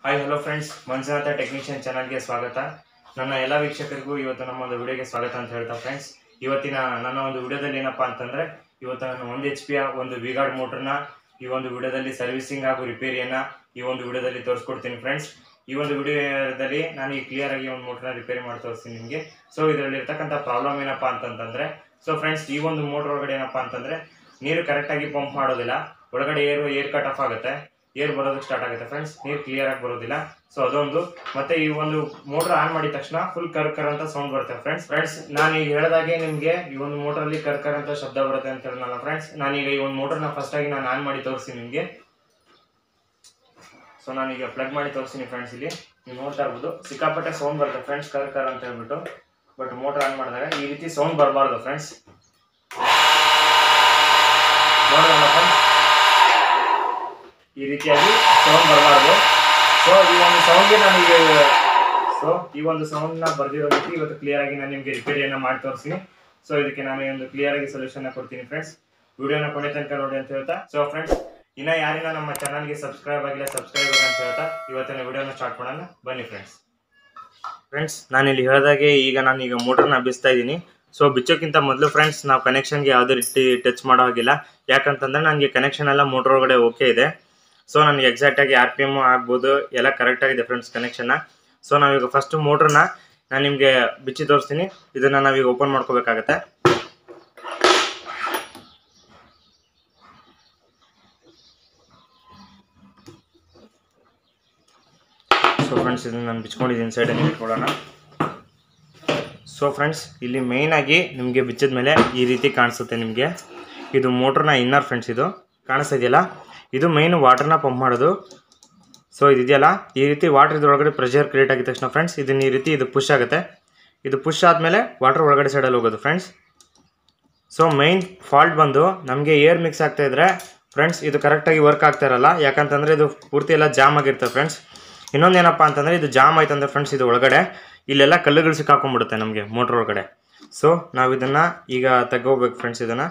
hi hello friends Manjunatha technician ಚಾನಲ್ಗೆ ಸ್ವಾಗತ ನನ್ನ ಎಲ್ಲ ವೀಕ್ಷಕರಿಗೂ ಇವತ್ತು ನಮ್ಮ ಒಂದು ವಿಡಿಯೋಗೆ ಸ್ವಾಗತ ಅಂತ ಹೇಳ್ತಾ ಫ್ರೆಂಡ್ಸ್ ಇವತ್ತಿನ ನನ್ನ ಒಂದು ವಿಡಿಯೋದಲ್ಲಿ ಏನಪ್ಪಾ ಅಂತಂದ್ರೆ ಇವತ್ತು ನಾನು ಒಂದು ಎಚ್ ಪಿಯ ಒಂದು ವಿಗಾರ್ಡ್ ಮೋಟರ್ನ ಈ ಒಂದು ವಿಡಿಯೋದಲ್ಲಿ ಸರ್ವಿಸಿಂಗ್ ಹಾಗೂ ರಿಪೇರಿಯನ್ನ ಈ ಒಂದು ವಿಡಿಯೋದಲ್ಲಿ ತೋರಿಸ್ಕೊಡ್ತೀನಿ ಫ್ರೆಂಡ್ಸ್ ಈ ಒಂದು ವಿಡಿಯೋದಲ್ಲಿ ನಾನು ಈ ಕ್ಲಿಯರ್ ಆಗಿ ಒಂದು ಮೋಟರ್ನ ರಿಪೇರಿ ಮಾಡಿ ತೋರಿಸ್ತೀನಿ ನಿಮಗೆ ಸೊ ಇದರಲ್ಲಿ ಇರ್ತಕ್ಕಂಥ ಪ್ರಾಬ್ಲಮ್ ಏನಪ್ಪಾ ಅಂತಂತಂದ್ರೆ ಸೊ ಫ್ರೆಂಡ್ಸ್ ಈ ಒಂದು ಮೋಟರ್ ಒಳಗಡೆ ಏನಪ್ಪಾ ಅಂತಂದ್ರೆ ನೀರು ಕರೆಕ್ಟಾಗಿ ಪಂಪ್ ಮಾಡೋದಿಲ್ಲ ಒಳಗಡೆ ಏರು ಏರ್ ಕಟ್ ಆಫ್ ಆಗುತ್ತೆ ಏರ್ ಬರೋದಕ್ಕೆ ಸ್ಟಾರ್ಟ್ ಆಗುತ್ತೆ ಫ್ರೆಂಡ್ಸ್ ನೀರು ಕ್ಲಿಯರ್ ಆಗಿ ಬರೋದಿಲ್ಲ ಸೊ ಅದೊಂದು ಮತ್ತೆ ಈ ಒಂದು ಮೋಟರ್ ಆನ್ ಮಾಡಿದ ತಕ್ಷಣ ಫುಲ್ ಕರ್ ಕರ್ ಅಂತ ಸೌಂಡ್ ಬರುತ್ತೆ ಫ್ರೆಂಡ್ಸ್ ಫ್ರೆಂಡ್ಸ್ ನಾನು ಈಗ ಹೇಳಿದಾಗೆ ನಿಮಗೆ ಈ ಒಂದು motor ಅಲ್ಲಿ ಕರ್ ಕರ್ ಅಂತ ಶಬ್ದ ಬರುತ್ತೆ ಅಂತ ಹೇಳಿದ್ನಲ್ಲ ಫ್ರೆಂಡ್ಸ್ ನಾನೀಗ ಈ ಒಂದು ಮೋಟರ್ನ ಫಸ್ಟ್ ಆಗಿ ನಾನು ಆನ್ ಮಾಡಿ ತೋರಿಸ್ತೀನಿ ನಿಮಗೆ ಸೊ ನಾನೀಗ ಪ್ಲಗ್ ಮಾಡಿ ತೋರಿಸ್ತೀನಿ ಫ್ರೆಂಡ್ಸ್ ಇಲ್ಲಿ ನೀವು ನೋಡ್ತಾ ಇರ್ಬೋದು ಸಿಕ್ಕಾಪಟ್ಟೆ ಸೌಂಡ್ ಬರುತ್ತೆ ಫ್ರೆಂಡ್ಸ್ ಕರ್ ಕರ್ ಅಂತ ಹೇಳ್ಬಿಟ್ಟು ಬಟ್ ಮೋಟರ್ ಆನ್ ಮಾಡಿದಾಗ ಈ ರೀತಿ ಸೌಂಡ್ ಬರಬಾರ್ದು ಫ್ರೆಂಡ್ಸ್ ನೋಡೋಣ ಫ್ರೆಂಡ್ಸ್ ಈ ರೀತಿಯಾಗಿ ಸೌಂಡ್ ಬರಬಾರ್ದು ಸೊ ಈ ಒಂದು ಸೌಂಡ್ಗೆ ನಾನು ಈಗ ಸೊ ಈ ಒಂದು ಸೌಂಡ್ನ ಬರ್ದಿರೋದಕ್ಕೆ ಇವತ್ತು ಕ್ಲಿಯರ್ ಆಗಿ ನಾನು ನಿಮಗೆ ರಿಪೇರಿಯನ್ನು ಮಾಡಿ ತೋರಿಸ್ತೀನಿ ಸೊ ಇದಕ್ಕೆ ನಾನು ಈ ಒಂದು ಕ್ಲಿಯರ್ ಆಗಿ ಸೊಲ್ಯೂಷನ್ ಕೊಡ್ತೀನಿ ಫ್ರೆಂಡ್ಸ್ ವಿಡಿಯೋನ ಕೊನೆ ತನಕ ನೋಡಿ ಅಂತ ಹೇಳ್ತಾ ಸೊ ಫ್ರೆಂಡ್ಸ್ ಇನ್ನ ಯಾರಿನ ನಮ್ಮ ಚಾನಲ್ಗೆ ಸಬ್ಸ್ಕ್ರೈಬ್ ಆಗಿಲ್ಲ ಸಬ್ಸ್ಕ್ರೈಬ್ ಅಂತ ಹೇಳ್ತಾ ಇವತ್ತಿನ ವಿಡಿಯೋನ ಸ್ಟಾರ್ಟ್ ಮಾಡೋಣ ಬನ್ನಿ ಫ್ರೆಂಡ್ಸ್ ಫ್ರೆಂಡ್ಸ್ ನಾನು ಇಲ್ಲಿ ಹೇಳಿದಾಗೆ ಈಗ ನಾನು ಈಗ ಮೋಟರ್ನ ಬಿಸ್ತಾ ಇದ್ದೀನಿ ಸೊ ಬಿಚ್ಚೋಕ್ಕಿಂತ ಮೊದಲು ಫ್ರೆಂಡ್ಸ್ ನಾವು ಕನೆಕ್ಷನ್ಗೆ ಯಾವುದೇ ರೀತಿ ಟಚ್ ಮಾಡೋ ಹಾಗಿಲ್ಲ ಯಾಕಂತಂದ್ರೆ ನನಗೆ ಕನೆಕ್ಷನ್ ಎಲ್ಲ ಮೋಟರ್ ಒಳಗಡೆ ಓಕೆ ಇದೆ ಸೊ ನನಗೆ ಎಕ್ಸಾಕ್ಟಾಗಿ ಆರ್ ಪಿ ಎಮ್ ಆಗ್ಬೋದು ಎಲ್ಲ ಕರೆಕ್ಟಾಗಿದೆ ಫ್ರೆಂಡ್ಸ್ ಕನೆಕ್ಷನ್ನ ಸೊ ನಾವೀಗ ಫಸ್ಟ್ ಮೋಟ್ರನ್ನ ನಾನು ನಿಮಗೆ ಬಿಚ್ಚಿ ತೋರಿಸ್ತೀನಿ ಇದನ್ನು ನಾವೀಗ ಓಪನ್ ಮಾಡ್ಕೋಬೇಕಾಗತ್ತೆ ಸೊ ಫ್ರೆಂಡ್ಸ್ ಇದನ್ನು ನಾನು ಬಿಚ್ಕೊಂಡಿದ್ದೀನಿ ಸೈಡಲ್ಲಿ ಇಟ್ಕೊಳ್ಳೋಣ ಸೊ ಫ್ರೆಂಡ್ಸ್ ಇಲ್ಲಿ ಮೇಯ್ನಾಗಿ ನಿಮಗೆ ಬಿಚ್ಚಿದ ಮೇಲೆ ಈ ರೀತಿ ಕಾಣಿಸುತ್ತೆ ನಿಮಗೆ ಇದು ಮೋಟ್ರನ ಇನ್ನರ್ ಫ್ರೆಂಡ್ಸ್ ಇದು ಕಾಣಿಸ್ತಾ ಇದೆಯಲ್ಲ ಇದು ಮೈನ್ ವಾಟರ್ನ ಪಂಪ್ ಮಾಡೋದು ಸೊ ಇದೆಯಲ್ಲ ಈ ರೀತಿ ವಾಟರ್ ಇದ್ರೊಳಗಡೆ ಪ್ರೆಷರ್ ಕ್ರಿಯೇಟ್ ಆಗಿದ ತಕ್ಷಣ ಫ್ರೆಂಡ್ಸ್ ಇದನ್ನ ಈ ರೀತಿ ಇದು ಪುಷ್ ಆಗುತ್ತೆ ಇದು ಪುಷ್ ಆದಮೇಲೆ ವಾಟರ್ ಒಳಗಡೆ ಸೈಡಲ್ಲಿ ಹೋಗೋದು ಫ್ರೆಂಡ್ಸ್ ಸೊ ಮೈನ್ ಫಾಲ್ಟ್ ಬಂದು ನಮಗೆ ಏರ್ ಮಿಕ್ಸ್ ಆಗ್ತಾ ಇದ್ರೆ ಫ್ರೆಂಡ್ಸ್ ಇದು ಕರೆಕ್ಟಾಗಿ ವರ್ಕ್ ಆಗ್ತಾ ಇರಲ್ಲ ಯಾಕಂತಂದರೆ ಇದು ಪೂರ್ತಿ ಎಲ್ಲ ಜಾಮ್ ಆಗಿರ್ತದೆ ಫ್ರೆಂಡ್ಸ್ ಇನ್ನೊಂದು ಏನಪ್ಪ ಅಂತಂದರೆ ಇದು ಜಾಮ್ ಆಯ್ತು ಅಂದರೆ ಫ್ರೆಂಡ್ಸ್ ಇದು ಒಳಗಡೆ ಇಲ್ಲೆಲ್ಲ ಕಲ್ಲುಗಳು ಸಿಕ್ಕಾಕೊಂಡ್ಬಿಡುತ್ತೆ ನಮಗೆ ಮೋಟ್ರ್ ಒಳಗಡೆ ಸೊ ನಾವು ಇದನ್ನು ಈಗ ತೆಗೋಬೇಕು ಫ್ರೆಂಡ್ಸ್ ಇದನ್ನು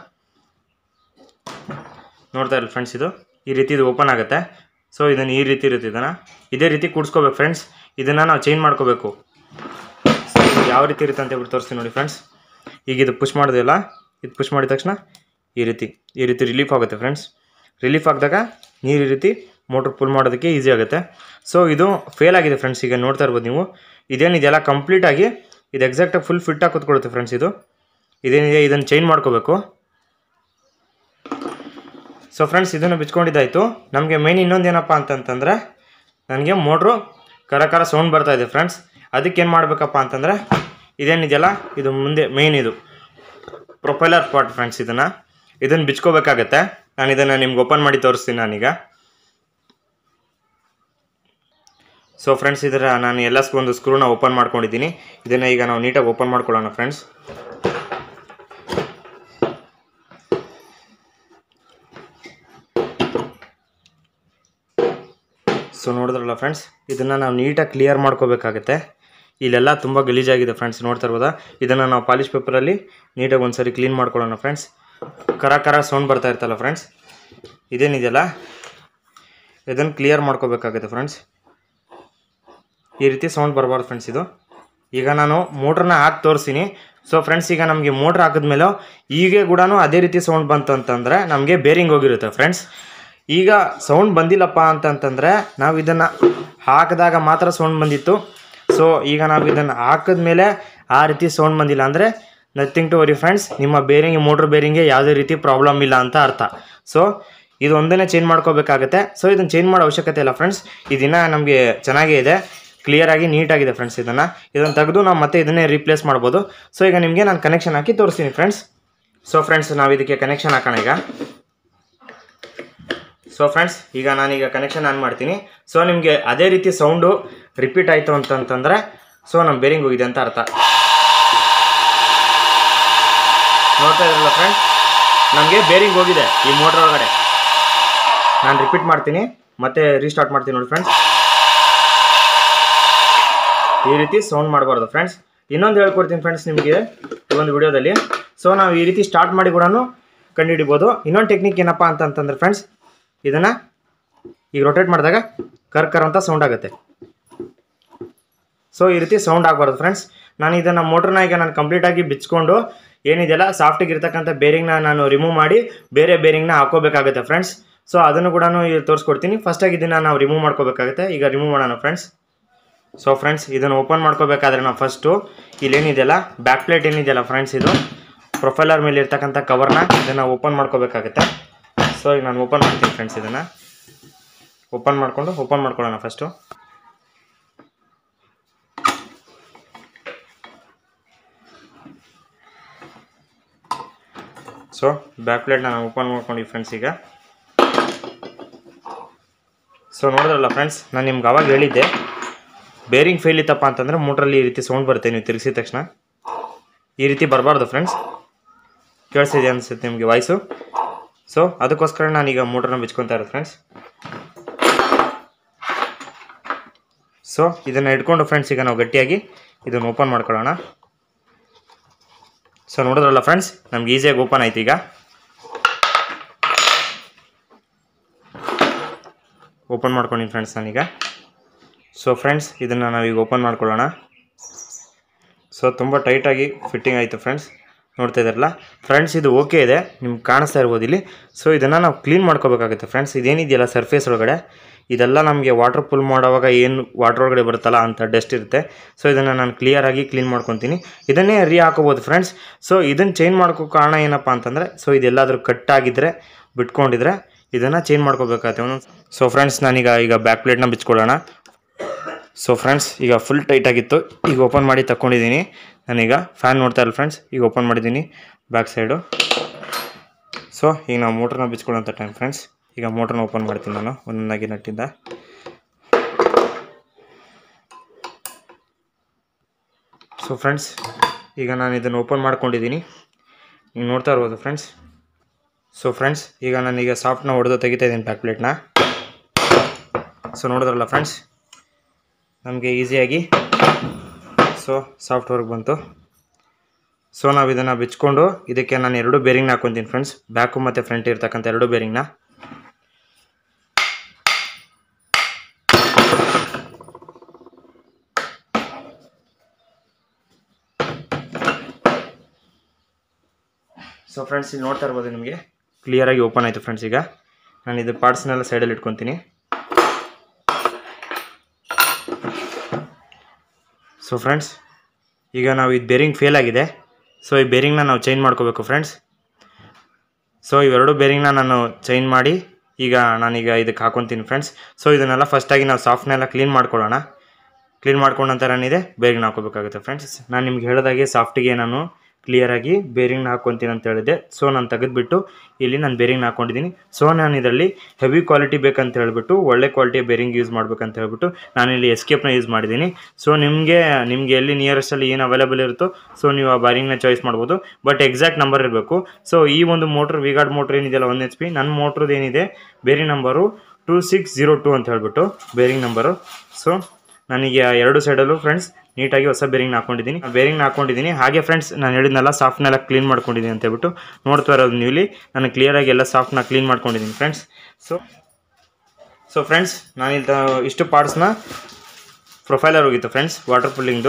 ನೋಡ್ತಾ ಇರಲಿ ಫ್ರೆಂಡ್ಸ್ ಇದು ಈ ರೀತಿ ಇದು ಓಪನ್ ಆಗುತ್ತೆ ಸೊ ಇದನ್ನು ಈ ರೀತಿ ಇರುತ್ತೆ ಇದನ್ನು ಇದೇ ರೀತಿ ಕೂಡಿಸ್ಕೋಬೇಕು ಫ್ರೆಂಡ್ಸ್ ಇದನ್ನು ನಾವು ಚೇಂಜ್ ಮಾಡ್ಕೋಬೇಕು ಸೊ ಇದು ಯಾವ ರೀತಿ ಇರುತ್ತೆ ಅಂತ ಹೇಳ್ಬಿಟ್ಟು ತೋರಿಸ್ತೀನಿ ನೋಡಿ ಫ್ರೆಂಡ್ಸ್ ಈಗ ಇದು ಪುಷ್ ಮಾಡೋದಿಲ್ಲ ಇದು ಪುಷ್ ಮಾಡಿದ ತಕ್ಷಣ ಈ ರೀತಿ ಈ ರೀತಿ ರಿಲೀಫ್ ಆಗುತ್ತೆ ಫ್ರೆಂಡ್ಸ್ ರಿಲೀಫ್ ಆಗಿದಾಗ ನೀರು ಈ ರೀತಿ ಮೋಟ್ರ್ ಫುಲ್ ಮಾಡೋದಕ್ಕೆ ಈಸಿ ಆಗುತ್ತೆ ಸೊ ಇದು ಫೇಲ್ ಆಗಿದೆ ಫ್ರೆಂಡ್ಸ್ ಈಗ ನೋಡ್ತಾ ಇರ್ಬೋದು ನೀವು ಇದೇನಿದೆಯಲ್ಲ ಕಂಪ್ಲೀಟಾಗಿ ಇದು ಎಕ್ಸಾಕ್ಟಾಗಿ ಫುಲ್ ಫಿಟ್ಟಾಗಿ ಕೂತ್ಕೊಳ್ಳುತ್ತೆ ಫ್ರೆಂಡ್ಸ್ ಇದು ಇದೇನಿದೆ ಇದನ್ನು ಚೇಂಜ್ ಮಾಡ್ಕೋಬೇಕು ಸೊ ಫ್ರೆಂಡ್ಸ್ ಇದನ್ನು ಬಿಚ್ಕೊಂಡಿದ್ದಾಯಿತು ನಮಗೆ ಮೇನ್ ಇನ್ನೊಂದು ಏನಪ್ಪ ಅಂತಂತಂದರೆ ನನಗೆ ಮೋಟ್ರು ಕರ ಕರ ಸೌಂಡ್ ಬರ್ತಾ ಇದೆ ಫ್ರೆಂಡ್ಸ್ ಅದಕ್ಕೆ ಏನು ಮಾಡಬೇಕಪ್ಪ ಅಂತಂದರೆ ಇದೇನಿದೆಯಲ್ಲ ಇದು ಮುಂದೆ ಮೇನ್ ಇದು ಪ್ರೊಪೈಲರ್ ಪಾಟ್ ಫ್ರೆಂಡ್ಸ್ ಇದನ್ನು ಇದನ್ನು ಬಿಚ್ಕೋಬೇಕಾಗತ್ತೆ ನಾನು ಇದನ್ನು ನಿಮ್ಗೆ ಓಪನ್ ಮಾಡಿ ತೋರಿಸ್ತೀನಿ ನಾನೀಗ ಸೊ ಫ್ರೆಂಡ್ಸ್ ಇದರ ನಾನು ಎಲ್ಲ ಒಂದು ಸ್ಕ್ರೂನ ಓಪನ್ ಮಾಡ್ಕೊಂಡಿದ್ದೀನಿ ಇದನ್ನು ಈಗ ನಾವು ನೀಟಾಗಿ ಓಪನ್ ಮಾಡ್ಕೊಳ್ಳೋಣ ಫ್ರೆಂಡ್ಸ್ ಸೊ ನೋಡಿದ್ರಲ್ಲ ಫ್ರೆಂಡ್ಸ್ ಇದನ್ನು ನಾವು ನೀಟಾಗಿ ಕ್ಲಿಯರ್ ಮಾಡ್ಕೋಬೇಕಾಗತ್ತೆ ಇಲ್ಲೆಲ್ಲ ತುಂಬ ಗಲೀಜಾಗಿದೆ ಫ್ರೆಂಡ್ಸ್ ನೋಡ್ತಾ ಇರ್ಬೋದಾ ಇದನ್ನು ನಾವು ಪಾಲಿಶ್ ಪೇಪರಲ್ಲಿ ನೀಟಾಗಿ ಒಂದ್ಸರಿ ಕ್ಲೀನ್ ಮಾಡ್ಕೊಳ್ಳೋಣ ಫ್ರೆಂಡ್ಸ್ ಕರ ಕರ ಸೌಂಡ್ ಬರ್ತಾ ಇರ್ತಲ್ಲ ಫ್ರೆಂಡ್ಸ್ ಇದೇನಿದೆಯಲ್ಲ ಇದನ್ನು ಕ್ಲಿಯರ್ ಮಾಡ್ಕೋಬೇಕಾಗುತ್ತೆ ಫ್ರೆಂಡ್ಸ್ ಈ ರೀತಿ ಸೌಂಡ್ ಬರಬಾರ್ದು ಫ್ರೆಂಡ್ಸ್ ಇದು ಈಗ ನಾನು ಮೋಟ್ರನ್ನ ಹಾಕಿ ತೋರಿಸ್ತೀನಿ ಸೊ ಫ್ರೆಂಡ್ಸ್ ಈಗ ನಮಗೆ ಮೋಟ್ರ್ ಹಾಕಿದ್ಮೇಲೆ ಈಗ ಕೂಡ ಅದೇ ರೀತಿ ಸೌಂಡ್ ಬಂತು ಅಂತಂದರೆ ನಮಗೆ ಬೇರಿಂಗ್ ಹೋಗಿರುತ್ತೆ ಫ್ರೆಂಡ್ಸ್ ಈಗ ಸೌಂಡ್ ಬಂದಿಲ್ಲಪ್ಪ ಅಂತಂತಂದರೆ ನಾವು ಇದನ್ನು ಹಾಕಿದಾಗ ಮಾತ್ರ ಸೌಂಡ್ ಬಂದಿತ್ತು ಸೊ ಈಗ ನಾವು ಇದನ್ನು ಹಾಕಿದ್ಮೇಲೆ ಆ ರೀತಿ ಸೌಂಡ್ ಬಂದಿಲ್ಲ ಅಂದರೆ ನಥಿಂಗ್ ಟು ವರಿ ಫ್ರೆಂಡ್ಸ್ ನಿಮ್ಮ ಬೇರಿಂಗ್ ಮೋಟ್ರ್ ಬೇರಿಂಗ್ಗೆ ಯಾವುದೇ ರೀತಿ ಪ್ರಾಬ್ಲಮ್ ಇಲ್ಲ ಅಂತ ಅರ್ಥ ಸೊ ಇದು ಒಂದನ್ನೇ ಚೇಂಜ್ ಮಾಡ್ಕೋಬೇಕಾಗುತ್ತೆ ಸೊ ಇದನ್ನು ಚೇಂಜ್ ಮಾಡೋ ಅವಶ್ಯಕತೆ ಇಲ್ಲ ಫ್ರೆಂಡ್ಸ್ ಇದನ್ನು ನಮಗೆ ಚೆನ್ನಾಗೇ ಇದೆ ಕ್ಲಿಯರಾಗಿ ನೀಟಾಗಿದೆ ಫ್ರೆಂಡ್ಸ್ ಇದನ್ನು ಇದನ್ನು ತೆಗೆದು ನಾವು ಮತ್ತೆ ಇದನ್ನೇ ರೀಪ್ಲೇಸ್ ಮಾಡ್ಬೋದು ಸೊ ಈಗ ನಿಮಗೆ ನಾನು ಕನೆಕ್ಷನ್ ಹಾಕಿ ತೋರಿಸ್ತೀನಿ ಫ್ರೆಂಡ್ಸ್ ಸೊ ಫ್ರೆಂಡ್ಸ್ ನಾವು ಇದಕ್ಕೆ ಕನೆಕ್ಷನ್ ಹಾಕೋಣ ಈಗ ಸೊ ಫ್ರೆಂಡ್ಸ್ ಈಗ ನಾನೀಗ ಕನೆಕ್ಷನ್ ಆನ್ ಮಾಡ್ತೀನಿ ಸೊ ನಿಮಗೆ ಅದೇ ರೀತಿ ಸೌಂಡು ರಿಪೀಟ್ ಆಯಿತು ಅಂತಂತಂದರೆ ಸೊ ನಮ್ಮ ಬೇರಿಂಗ್ ಹೋಗಿದೆ ಅಂತ ಅರ್ಥ ನೋಡ್ತಾ ಇರಲ್ಲ ಫ್ರೆಂಡ್ಸ್ ನಮಗೆ ಬೇರಿಂಗ್ ಹೋಗಿದೆ ಈ ಮೋಟ್ರ್ ಒಳಗಡೆ ನಾನು ರಿಪೀಟ್ ಮಾಡ್ತೀನಿ ಮತ್ತೆ ರೀಸ್ಟಾರ್ಟ್ ಮಾಡ್ತೀನಿ ನೋಡಿ ಫ್ರೆಂಡ್ಸ್ ಈ ರೀತಿ ಸೌಂಡ್ ಮಾಡಬಾರ್ದು ಫ್ರೆಂಡ್ಸ್ ಇನ್ನೊಂದು ಹೇಳ್ಕೊಡ್ತೀನಿ ಫ್ರೆಂಡ್ಸ್ ನಿಮಗೆ ಈ ಒಂದು ವಿಡಿಯೋದಲ್ಲಿ ಸೊ ನಾವು ಈ ರೀತಿ ಸ್ಟಾರ್ಟ್ ಮಾಡಿ ಕೂಡ ಕಂಡುಹಿಡಿಬೋದು ಇನ್ನೊಂದು ಟೆಕ್ನಿಕ್ ಏನಪ್ಪ ಅಂತಂತಂದ್ರೆ ಫ್ರೆಂಡ್ಸ್ ಇದನ್ನು ಈಗ ರೊಟೇಟ್ ಮಾಡಿದಾಗ ಕರ್ ಕರ್ ಅಂತ ಸೌಂಡ್ ಆಗುತ್ತೆ ಸೊ ಈ ರೀತಿ ಸೌಂಡ್ ಆಗಬಾರ್ದು ಫ್ರೆಂಡ್ಸ್ ನಾನು ಇದನ್ನು ಮೋಟ್ರನ್ನ ಈಗ ನಾನು ಕಂಪ್ಲೀಟಾಗಿ ಬಿಚ್ಕೊಂಡು ಏನಿದೆಯಲ್ಲ ಸಾಫ್ಟಿಗೆ ಇರ್ತಕ್ಕಂಥ ಬೇರಿಂಗ್ನ ನಾನು ರಿಮೂವ್ ಮಾಡಿ ಬೇರೆ ಬೇರಿಂಗ್ನ ಹಾಕೋಬೇಕಾಗುತ್ತೆ ಫ್ರೆಂಡ್ಸ್ ಸೊ ಅದನ್ನು ಕೂಡ ಇಲ್ಲಿ ತೋರಿಸ್ಕೊಡ್ತೀನಿ ಫಸ್ಟಾಗಿ ಇದನ್ನು ನಾವು ರಿಮೂವ್ ಮಾಡ್ಕೋಬೇಕಾಗುತ್ತೆ ಈಗ ರಿಮೂವ್ ಮಾಡೋಣ ಫ್ರೆಂಡ್ಸ್ ಸೊ ಫ್ರೆಂಡ್ಸ್ ಇದನ್ನು ಓಪನ್ ಮಾಡ್ಕೋಬೇಕಾದ್ರೆ ನಾವು ಫಸ್ಟು ಇಲ್ಲೇನಿದೆಯಲ್ಲ ಬ್ಯಾಕ್ ಪ್ಲೇಟ್ ಏನಿದೆಯಲ್ಲ ಫ್ರೆಂಡ್ಸ್ ಇದು ಪ್ರೊಫೈಲರ್ ಮೇಲೆ ಇರ್ತಕ್ಕಂಥ ಕವರ್ನ ಇದನ್ನು ಓಪನ್ ಮಾಡ್ಕೋಬೇಕಾಗುತ್ತೆ ಸೊ ಈಗ ನಾನು ಓಪನ್ ಮಾಡ್ತೀನಿ ಫ್ರೆಂಡ್ಸ್ ಇದನ್ನು ಓಪನ್ ಮಾಡಿಕೊಂಡು ಓಪನ್ ಮಾಡ್ಕೊಳ್ಳೋಣ ಫಸ್ಟು ಸೊ ಬ್ಯಾಕ್ ಪ್ಲೇಟ್ನ ನಾನು ಓಪನ್ ಮಾಡ್ಕೊಂಡು ಫ್ರೆಂಡ್ಸ್ ಈಗ ಸೊ ನೋಡಿದ್ರಲ್ಲ ಫ್ರೆಂಡ್ಸ್ ನಾನು ನಿಮ್ಗೆ ಅವಾಗ ಹೇಳಿದ್ದೆ ಬೇರಿಂಗ್ ಫೇಲ್ ಇತ್ತಪ್ಪ ಅಂತಂದರೆ ಮೋಟ್ರಲ್ಲಿ ಈ ರೀತಿ ಸೌಂಡ್ ಬರುತ್ತೆ ನೀವು ತಿರುಗಿಸಿದ ತಕ್ಷಣ ಈ ರೀತಿ ಬರಬಾರ್ದು ಫ್ರೆಂಡ್ಸ್ ಕೇಳಿಸಿದೆ ಅನಿಸುತ್ತೆ ನಿಮಗೆ ವಾಯ್ಸು ಸೊ ಅದಕ್ಕೋಸ್ಕರ ನಾನೀಗ ಮೋಟ್ರನ್ನ ಬಿಚ್ಕೊತಾ ಇರೋದು ಫ್ರೆಂಡ್ಸ್ ಸೊ ಇದನ್ನು ಇಟ್ಕೊಂಡು ಫ್ರೆಂಡ್ಸ್ ಈಗ ನಾವು ಗಟ್ಟಿಯಾಗಿ ಇದನ್ನು ಓಪನ್ ಮಾಡ್ಕೊಳ್ಳೋಣ ಸೊ ನೋಡಿದ್ರಲ್ಲ ಫ್ರೆಂಡ್ಸ್ ನಮ್ಗೆ ಈಸಿಯಾಗಿ ಓಪನ್ ಆಯ್ತು ಈಗ ಓಪನ್ ಮಾಡ್ಕೊಂಡಿನಿ ಫ್ರೆಂಡ್ಸ್ ನಾನೀಗ ಸೊ ಫ್ರೆಂಡ್ಸ್ ಇದನ್ನು ನಾವೀಗ ಓಪನ್ ಮಾಡ್ಕೊಳ್ಳೋಣ ಸೊ ತುಂಬ ಟೈಟಾಗಿ ಫಿಟ್ಟಿಂಗ್ ಆಯಿತು ಫ್ರೆಂಡ್ಸ್ ನೋಡ್ತಾ ಇದ್ದಾರಲ್ಲ ಫ್ರೆಂಡ್ಸ್ ಇದು ಓಕೆ ಇದೆ ನಿಮ್ಗೆ ಕಾಣಿಸ್ತಾ ಇರ್ಬೋದು ಇಲ್ಲಿ ಸೊ ಇದನ್ನು ನಾವು ಕ್ಲೀನ್ ಮಾಡ್ಕೋಬೇಕಾಗುತ್ತೆ ಫ್ರೆಂಡ್ಸ್ ಇದೇನಿದೆಯಲ್ಲ ಸರ್ಫೇಸ್ ಒಳಗಡೆ ಇದೆಲ್ಲ ನಮಗೆ ವಾಟರ್ ಫುಲ್ ಮಾಡೋವಾಗ ಏನು ವಾಟರ್ ಒಳಗಡೆ ಬರುತ್ತಲ್ಲ ಅಂತ ಡಸ್ಟ್ ಇರುತ್ತೆ ಸೊ ಇದನ್ನು ನಾನು ಕ್ಲಿಯರಾಗಿ ಕ್ಲೀನ್ ಮಾಡ್ಕೊತೀನಿ ಇದನ್ನೇ ರೀ ಹಾಕೋಬೋದು ಫ್ರೆಂಡ್ಸ್ ಸೊ ಇದನ್ನು ಚೇಂಜ್ ಮಾಡ್ಕೋ ಕಾರಣ ಏನಪ್ಪ ಅಂತಂದರೆ ಸೊ ಇದೆಲ್ಲಾದರೂ ಕಟ್ ಆಗಿದ್ರೆ ಬಿಟ್ಕೊಂಡಿದ್ರೆ ಇದನ್ನು ಚೇಂಜ್ ಮಾಡ್ಕೋಬೇಕಾಗುತ್ತೆ ಒಂದೊಂದು ಸೊ ಫ್ರೆಂಡ್ಸ್ ನಾನೀಗ ಈಗ ಬ್ಯಾಕ್ ಪ್ಲೇಟ್ನ ಬಿಚ್ಕೊಳ್ಳೋಣ ಸೊ ಫ್ರೆಂಡ್ಸ್ ಈಗ ಫುಲ್ ಟೈಟ್ ಆಗಿತ್ತು ಈಗ ಓಪನ್ ಮಾಡಿ ತಗೊಂಡಿದ್ದೀನಿ ನಾನೀಗ ಫ್ಯಾನ್ ನೋಡ್ತಾ ಇಲ್ಲ ಫ್ರೆಂಡ್ಸ್ ಈಗ ಓಪನ್ ಮಾಡಿದ್ದೀನಿ ಬ್ಯಾಕ್ ಸೈಡು ಸೊ ಈಗ ನಾವು ಮೋಟ್ರನ್ನ ಬಿಚ್ಕೊಳ್ಳೋಂಥ ಟೈಮ್ ಫ್ರೆಂಡ್ಸ್ ಈಗ ಮೋಟ್ರನ್ನ ಓಪನ್ ಮಾಡ್ತೀನಿ ನಾನು ಒಂದೊಂದಾಗಿ ನಟ್ಟಿಂದ ಸೊ ಫ್ರೆಂಡ್ಸ್ ಈಗ ನಾನು ಇದನ್ನು ಓಪನ್ ಮಾಡ್ಕೊಂಡಿದ್ದೀನಿ ಈಗ ನೋಡ್ತಾ ಇರ್ಬೋದು ಫ್ರೆಂಡ್ಸ್ ಸೊ ಫ್ರೆಂಡ್ಸ್ ಈಗ ನಾನೀಗ ಸಾಫ್ಟ್ನ ಹೊಡೆದು ತೆಗಿತಾ ಇದ್ದೀನಿ ಬ್ಯಾಕ್ ಪ್ಲೇಟ್ನ ಸೊ ನೋಡಿದ್ರಲ್ಲ ಫ್ರೆಂಡ್ಸ್ ನಮಗೆ ಈಸಿಯಾಗಿ ಸೊ ಸಾಫ್ಟ್ ವರ್ಕ್ ಬಂತು ಸೊ ನಾವು ಇದನ್ನು ಬಿಚ್ಕೊಂಡು ಇದಕ್ಕೆ ನಾನು ಎರಡು ಬೇರಿಂಗ್ನ ಹಾಕೊತೀನಿ ಫ್ರೆಂಡ್ಸ್ ಬ್ಯಾಕು ಮತ್ತು ಫ್ರಂಟ್ ಇರ್ತಕ್ಕಂಥ ಎರಡು ಬೇರಿಂಗ್ನ ಸೊ ಫ್ರೆಂಡ್ಸ್ ಇಲ್ಲಿ ನೋಡ್ತಾ ಇರ್ಬೋದು ನಿಮಗೆ ಕ್ಲಿಯರಾಗಿ ಓಪನ್ ಆಯಿತು ಫ್ರೆಂಡ್ಸ್ ಈಗ ನಾನು ಇದು ಪಾರ್ಟ್ಸ್ನೆಲ್ಲ ಸೈಡಲ್ಲಿ ಇಟ್ಕೊತೀನಿ ಸೊ ಫ್ರೆಂಡ್ಸ್ ಈಗ ನಾವು ಇದು ಬೇರಿಂಗ್ ಫೇಲ್ ಆಗಿದೆ ಸೊ ಈ ಬೇರಿಂಗ್ನ ನಾವು ಚೇಂಜ್ ಮಾಡ್ಕೋಬೇಕು ಫ್ರೆಂಡ್ಸ್ ಸೊ ಇವೆರಡು ಬೇರಿಂಗ್ನ ನಾನು ಚೇಂಜ್ ಮಾಡಿ ಈಗ ನಾನೀಗ ಇದಕ್ಕೆ ಹಾಕೊತೀನಿ ಫ್ರೆಂಡ್ಸ್ ಸೊ ಇದನ್ನೆಲ್ಲ ಫಸ್ಟಾಗಿ ನಾವು ಸಾಫ್ಟ್ನೆಲ್ಲ ಕ್ಲೀನ್ ಮಾಡ್ಕೊಳ್ಳೋಣ ಕ್ಲೀನ್ ಮಾಡ್ಕೊಂಡ ನಂತರ ಏನಿದೆ ಬೇರಿಂಗ್ನ ಹಾಕೋಬೇಕಾಗುತ್ತೆ ಫ್ರೆಂಡ್ಸ್ ನಾನು ನಿಮ್ಗೆ ಹೇಳಿದಾಗೆ ಸಾಫ್ಟಿಗೆ ನಾನು ಕ್ಲಿಯರಾಗಿ ಬೇರಿಂಗ್ನ ಹಾಕ್ಕೊತೀನಿ ಅಂತ ಹೇಳಿದೆ ಸೊ ನಾನು ತೆಗೆದುಬಿಟ್ಟು ಇಲ್ಲಿ ನಾನು ಬೇರಿಂಗ್ನ ಹಾಕ್ಕೊಂಡಿದ್ದೀನಿ ಸೊ ನಾನು ಇದರಲ್ಲಿ ಹೆವಿ ಕ್ವಾಲಿಟಿ ಬೇಕಂತ ಹೇಳ್ಬಿಟ್ಟು ಒಳ್ಳೆ ಕ್ವಾಲಿಟಿಯ ಬೇರಿಂಗ್ ಯೂಸ್ ಮಾಡ್ಬೇಕಂತ ಹೇಳ್ಬಿಟ್ಟು ನಾನಿಲ್ಲಿ ಎಸ್ಕೇಪ್ನ ಯೂಸ್ ಮಾಡಿದ್ದೀನಿ ಸೊ ನಿಮಗೆ ನಿಮಗೆ ಎಲ್ಲಿ ನಿಯರೆಸ್ಟಲ್ಲಿ ಏನು ಅವೈಲೇಬಲ್ ಇರುತ್ತೋ ಸೊ ನೀವು ಆ ಬೇರಿಂಗ್ನ ಚಾಯ್ಸ್ ಮಾಡ್ಬೋದು ಬಟ್ ಎಕ್ಸಾಕ್ಟ್ ನಂಬರ್ ಇರಬೇಕು ಸೊ ಈ ಒಂದು ಮೋಟ್ರ್ ವಿಗಾರ್ಡ್ ಮೋಟ್ರ್ ಏನಿದೆಯಲ್ಲ ಒನ್ ಎಚ್ ಪಿ ನನ್ನ ಮೋಟ್ರದ್ದು ಏನಿದೆ bearing number two six zero two ಅಂತ ಹೇಳ್ಬಿಟ್ಟು ಬೇರಿಂಗ್ ನಂಬರು ಸೊ ನನಗೆ ಆ ಎರಡು ಸೈಡಲ್ಲೂ ಫ್ರೆಂಡ್ಸ್ ನೀಟಾಗಿ ಹೊಸ ಬೇರಿಂಗ್ನ ಹಾಕೊಂಡಿದ್ದೀನಿ ಬೇರಿಂಗ್ನ ಹಾಕೊಂಡಿದ್ದೀನಿ ಹಾಗೆ ಫ್ರೆಂಡ್ಸ್ ನಾನು ಹೇಳಿದ್ನಲ್ಲ ಸಾಫ್ಟ್ನೆಲ್ಲ ಕ್ಲೀನ್ ಮಾಡ್ಕೊಂಡಿದ್ದೀನಿ ಅಂತ ಹೇಳ್ಬಿಟ್ಟು ನೋಡ್ತಾ ಇರೋದು ನೀವು ಇಲ್ಲಿ ನಾನು ಕ್ಲಿಯರಾಗಿ ಎಲ್ಲ ಸಾಫ್ಟ್ನ ಕ್ಲೀನ್ ಮಾಡ್ಕೊಂಡಿದ್ದೀನಿ ಫ್ರೆಂಡ್ಸ್ ಸೊ ಸೊ ಫ್ರೆಂಡ್ಸ್ ನಾನಿಲ್ಲಿ ತ- ಇಷ್ಟು ಪಾರ್ಟ್ಸ್ನ ಪ್ರೊಫೈಲರ್ ಹೋಗಿತ್ತು ಫ್ರೆಂಡ್ಸ್ ವಾಟರ್ ಫುಲ್ಲಿಂಗ್ದು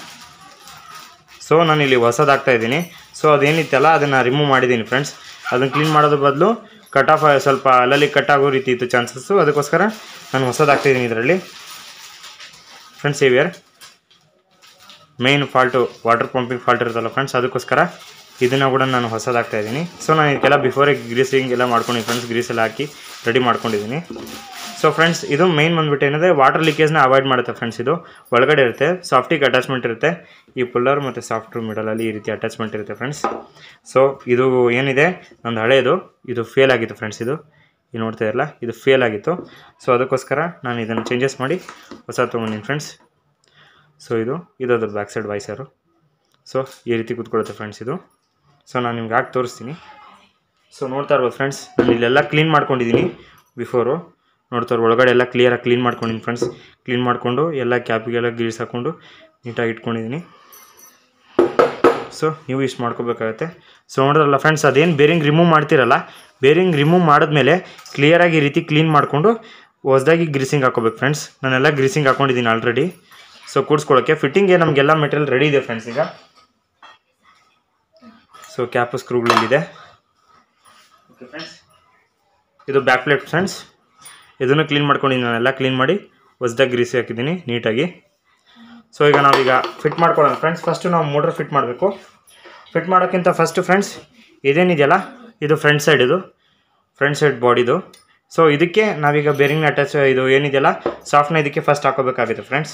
ಸೊ ನಾನು ಇಲ್ಲಿ ಹೊಸದಾಗ್ತಾ ಇದ್ದೀನಿ ಸೊ ಅದೇನಿತ್ತಲ್ಲ ಅದನ್ನು ರಿಮೂವ್ ಮಾಡಿದ್ದೀನಿ ಫ್ರೆಂಡ್ಸ್ ಅದನ್ನು ಕ್ಲೀನ್ ಮಾಡೋದ್ರ ಬದಲು ಕಟ್ ಆಫ್ ಸ್ವಲ್ಪ ಅಲ್ಲಲ್ಲಿ ಕಟ್ ಆಗೋ ರೀತಿ ಇತ್ತು ಚಾನ್ಸಸ್ಸು ಅದಕ್ಕೋಸ್ಕರ ನಾನು ಹೊಸದಾಗ್ತಾಯಿದ್ದೀನಿ ಇದರಲ್ಲಿ ಫ್ರೆಂಡ್ಸ್ ಇವಿಯರ್ main fault water pumping fault ಇರುತ್ತಲ್ಲ ಫ್ರೆಂಡ್ಸ್ ಅದಕ್ಕೋಸ್ಕರ ಇದನ್ನು ಕೂಡ ನಾನು ಹೊಸದಾಗ್ತಾ ಇದ್ದೀನಿ ಸೊ ನಾನು ಇದಕ್ಕೆಲ್ಲ ಬಿಫೋರೇ ಗ್ರೀಸಿಂಗ್ ಎಲ್ಲ ಮಾಡ್ಕೊಂಡಿದ್ದೀನಿ ಫ್ರೆಂಡ್ಸ್ ಗ್ರೀಸೆಲ್ಲ ಹಾಕಿ ರೆಡಿ ಮಾಡ್ಕೊಂಡಿದ್ದೀನಿ ಸೊ ಫ್ರೆಂಡ್ಸ್ ಇದು ಮೈನ್ ಬಂದ್ಬಿಟ್ಟು ಏನಿದೆ ವಾಟರ್ ಲೀಕೇಜ್ನ ಅವಾಯ್ಡ್ ಮಾಡುತ್ತೆ ಫ್ರೆಂಡ್ಸ್ ಇದು ಒಳಗಡೆ ಇರುತ್ತೆ ಸಾಫ್ಟಿಗೆ ಅಟ್ಯಾಚ್ಮೆಂಟ್ ಇರುತ್ತೆ ಈ ಪುಲ್ಲರ್ ಮತ್ತು ಸಾಫ್ಟ್ ಮಿಡಲಲ್ಲಿ ಈ ರೀತಿ ಅಟ್ಯಾಚ್ಮೆಂಟ್ ಇರುತ್ತೆ ಫ್ರೆಂಡ್ಸ್ ಸೊ ಇದು ಏನಿದೆ ನಂದು ಹಳೇದು ಇದು ಫೇಲ್ ಆಗಿತ್ತು ಫ್ರೆಂಡ್ಸ್ ಇದು ಈ ನೋಡ್ತಾ ಇರಲ್ಲ ಇದು ಫೇಲ್ ಆಗಿತ್ತು ಸೊ ಅದಕ್ಕೋಸ್ಕರ ನಾನು ಇದನ್ನು ಚೇಂಜಸ್ ಮಾಡಿ ಹೊಸ ತೊಗೊಂಡಿನಿ ಫ್ರೆಂಡ್ಸ್ ಸೊ ಇದು ಇದದ್ರ ಬ್ಯಾಕ್ ಸೈಡ್ ವಾಯ್ಸರು ಸೊ ಈ ರೀತಿ ಕೂತ್ಕೊಳ್ಳುತ್ತೆ ಫ್ರೆಂಡ್ಸ್ ಇದು ಸೊ ನಾನು ನಿಮ್ಗೆ ಹಾಕಿ ತೋರಿಸ್ತೀನಿ ಸೊ ನೋಡ್ತಾ ಇರ್ಬೋದು ಫ್ರೆಂಡ್ಸ್ ನಾನು ಇಲ್ಲೆಲ್ಲ ಕ್ಲೀನ್ ಮಾಡ್ಕೊಂಡಿದ್ದೀನಿ ಬಿಫೋರು ನೋಡ್ತಾ ಇರೋ ಒಳಗಡೆ ಎಲ್ಲ ಕ್ಲಿಯರಾಗಿ ಕ್ಲೀನ್ ಮಾಡ್ಕೊಂಡಿದ್ದೀನಿ ಫ್ರೆಂಡ್ಸ್ ಕ್ಲೀನ್ ಮಾಡಿಕೊಂಡು ಎಲ್ಲ ಕ್ಯಾಪಿಗೆಲ್ಲ ಗ್ರೀಸ್ ಹಾಕ್ಕೊಂಡು ನೀಟಾಗಿ ಇಟ್ಕೊಂಡಿದ್ದೀನಿ ಸೊ ನೀವು ಇಷ್ಟು ಮಾಡ್ಕೋಬೇಕಾಗತ್ತೆ ಸೊ ನೋಡಿದ್ರಲ್ಲ ಫ್ರೆಂಡ್ಸ್ ಅದೇನು ಬೇರಿಂಗ್ ರಿಮೂವ್ ಮಾಡ್ತಿರಲ್ಲ ಬೇರಿಂಗ್ ರಿಮೂವ್ ಮಾಡಿದ್ಮೇಲೆ ಕ್ಲಿಯರಾಗಿ ಈ ರೀತಿ ಕ್ಲೀನ್ ಮಾಡಿಕೊಂಡು ಹೊಸದಾಗಿ ಗ್ರೀಸಿಂಗ್ ಹಾಕೋಬೇಕು ಫ್ರೆಂಡ್ಸ್ ನಾನೆಲ್ಲ ಗ್ರೀಸಿಂಗ್ ಹಾಕೊಂಡಿದ್ದೀನಿ ಆಲ್ರೆಡಿ ಸೊ ಕೂಡಿಸ್ಕೊಳ್ಳೋಕ್ಕೆ ಫಿಟ್ಟಿಂಗ್ಗೆ ನಮಗೆಲ್ಲ ಮೆಟೀರಿಯಲ್ ರೆಡಿ ಇದೆ ಫ್ರೆಂಡ್ಸ್ ಈಗ ಸೊ ಕ್ಯಾಪು ಸ್ಕ್ರೂಗಳಿದೆ ಓಕೆ ಫ್ರೆಂಡ್ಸ್ ಇದು ಬ್ಯಾಕ್ ಪ್ಲೇಟ್ ಫ್ರೆಂಡ್ಸ್ ಇದನ್ನು ಕ್ಲೀನ್ ಮಾಡ್ಕೊಂಡಿದ್ದೀನಿ ನಾನೆಲ್ಲ ಕ್ಲೀನ್ ಮಾಡಿ ಹೊಸ್ದಾಗಿ ಗ್ರೀಸಿ ಹಾಕಿದ್ದೀನಿ ನೀಟಾಗಿ ಸೊ ಈಗ ನಾವೀಗ ಫಿಟ್ ಮಾಡ್ಕೊಳ್ಳೋಣ ಫ್ರೆಂಡ್ಸ್ ಫಸ್ಟು ನಾವು ಮೋಟ್ರ್ ಫಿಟ್ ಮಾಡಬೇಕು ಫಿಟ್ ಮಾಡೋಕ್ಕಿಂತ ಫಸ್ಟು ಫ್ರೆಂಡ್ಸ್ ಇದೇನಿದೆಯಲ್ಲ ಇದು ಫ್ರಂಟ್ ಸೈಡ್ ಇದು ಫ್ರಂಟ್ ಸೈಡ್ ಬಾಡಿದು ಸೊ ಇದಕ್ಕೆ ನಾವೀಗ ಬೇರಿಂಗ್ನ ಅಟ್ಯಾಚ್ ಇದು ಏನಿದೆಯಲ್ಲ ಸಾಫ್ಟ್ನ ಇದಕ್ಕೆ ಫಸ್ಟ್ ಹಾಕೋಬೇಕಾಗುತ್ತೆ ಫ್ರೆಂಡ್ಸ್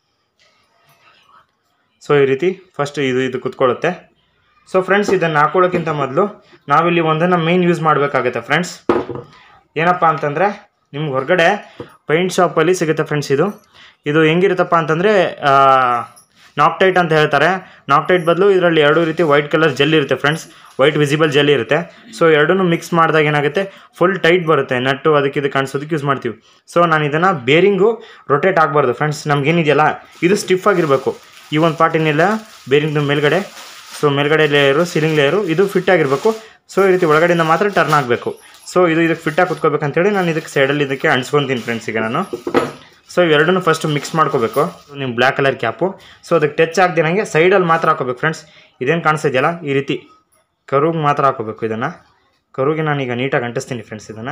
ಸೊ ಈ ರೀತಿ ಫಸ್ಟ್ ಇದು ಇದು ಕುತ್ಕೊಳ್ಳುತ್ತೆ ಸೊ ಫ್ರೆಂಡ್ಸ್ ಇದನ್ನು ಹಾಕೊಳ್ಳೋಕ್ಕಿಂತ ಮೊದಲು ನಾವಿಲ್ಲಿ ಒಂದನ್ನು ಮೇನ್ ಯೂಸ್ ಮಾಡಬೇಕಾಗುತ್ತೆ ಫ್ರೆಂಡ್ಸ್ ಏನಪ್ಪ ಅಂತಂದರೆ ನಿಮ್ಗೆ ಹೊರಗಡೆ ಪೈಂಟ್ ಶಾಪಲ್ಲಿ ಸಿಗುತ್ತೆ ಫ್ರೆಂಡ್ಸ್ ಇದು ಇದು ಹೆಂಗಿರುತ್ತಪ್ಪ ಅಂತಂದರೆ ನಾಕ್ಟೈಟ್ ಅಂತ ಹೇಳ್ತಾರೆ ನಾಕ್ಟೈಟ್ ಬದಲು ಇದರಲ್ಲಿ ಎರಡು ರೀತಿ ವೈಟ್ ಕಲರ್ ಜೆಲ್ ಇರುತ್ತೆ ಫ್ರೆಂಡ್ಸ್ ವೈಟ್ ವಿಸಿಬಲ್ ಜೆಲ್ ಇರುತ್ತೆ ಸೊ ಎರಡನ್ನೂ ಮಿಕ್ಸ್ ಮಾಡಿದಾಗ ಏನಾಗುತ್ತೆ ಫುಲ್ ಟೈಟ್ ಬರುತ್ತೆ ನಟ್ಟು ಅದಕ್ಕೆ ಇದು ಕಾಣಿಸೋದಕ್ಕೆ ಯೂಸ್ ಮಾಡ್ತೀವಿ ಸೊ ನಾನು ಇದನ್ನು ಬೇರಿಂಗು ರೊಟೇಟ್ ಆಗಬಾರ್ದು ಫ್ರೆಂಡ್ಸ್ ನಮಗೇನಿದೆಯಲ್ಲ ಇದು ಸ್ಟಿಫ್ ಆಗಿರಬೇಕು ಈ ಒಂದು ಪಾರ್ಟ್ ಏನಿಲ್ಲ ಬೇರಿಂಗ್ದು ಮೇಲ್ಗಡೆ ಸೊ ಮೇಲ್ಗಡೆ ಲೇಯರು ಸೀಲಿಂಗ್ ಲೇಯರು ಇದು ಫಿಟ್ ಆಗಿರಬೇಕು ಸೊ ಈ ರೀತಿ ಒಳಗಡೆಯಿಂದ ಮಾತ್ರ ಟರ್ನ್ ಆಗಬೇಕು ಸೊ ಇದು ಇದಕ್ಕೆ ಫಿಟ್ಟಾಗಿ ಕುತ್ಕೋಬೇಕಂತೇಳಿ ನಾನು ಇದಕ್ಕೆ ಸೈಡಲ್ಲಿ ಇದಕ್ಕೆ ಅಂಟಿಸ್ಕೊತೀನಿ ಫ್ರೆಂಡ್ಸ್ ಈಗ ನಾನು ಸೊ ಇವೆರಡನ್ನೂ ಫಸ್ಟ್ ಮಿಕ್ಸ್ ಮಾಡ್ಕೋಬೇಕು ನಿಮ್ಮ ಬ್ಲ್ಯಾಕ್ ಕಲರ್ ಕ್ಯಾಪು ಸೊ ಅದಕ್ಕೆ ಟಚ್ ಆಗ್ದಿರಂಗೆ ಸೈಡಲ್ಲಿ ಮಾತ್ರ ಹಾಕೋಬೇಕು ಫ್ರೆಂಡ್ಸ್ ಇದೇನು ಕಾಣಿಸ್ತಿದೆಯಲ್ಲ ಈ ರೀತಿ ಕರುಗೆ ಮಾತ್ರ ಹಾಕೋಬೇಕು ಇದನ್ನು ಕರುಗೆ ನಾನೀಗ ನೀಟಾಗಿ ಅಂಟಿಸ್ತೀನಿ ಫ್ರೆಂಡ್ಸ್ ಇದನ್ನು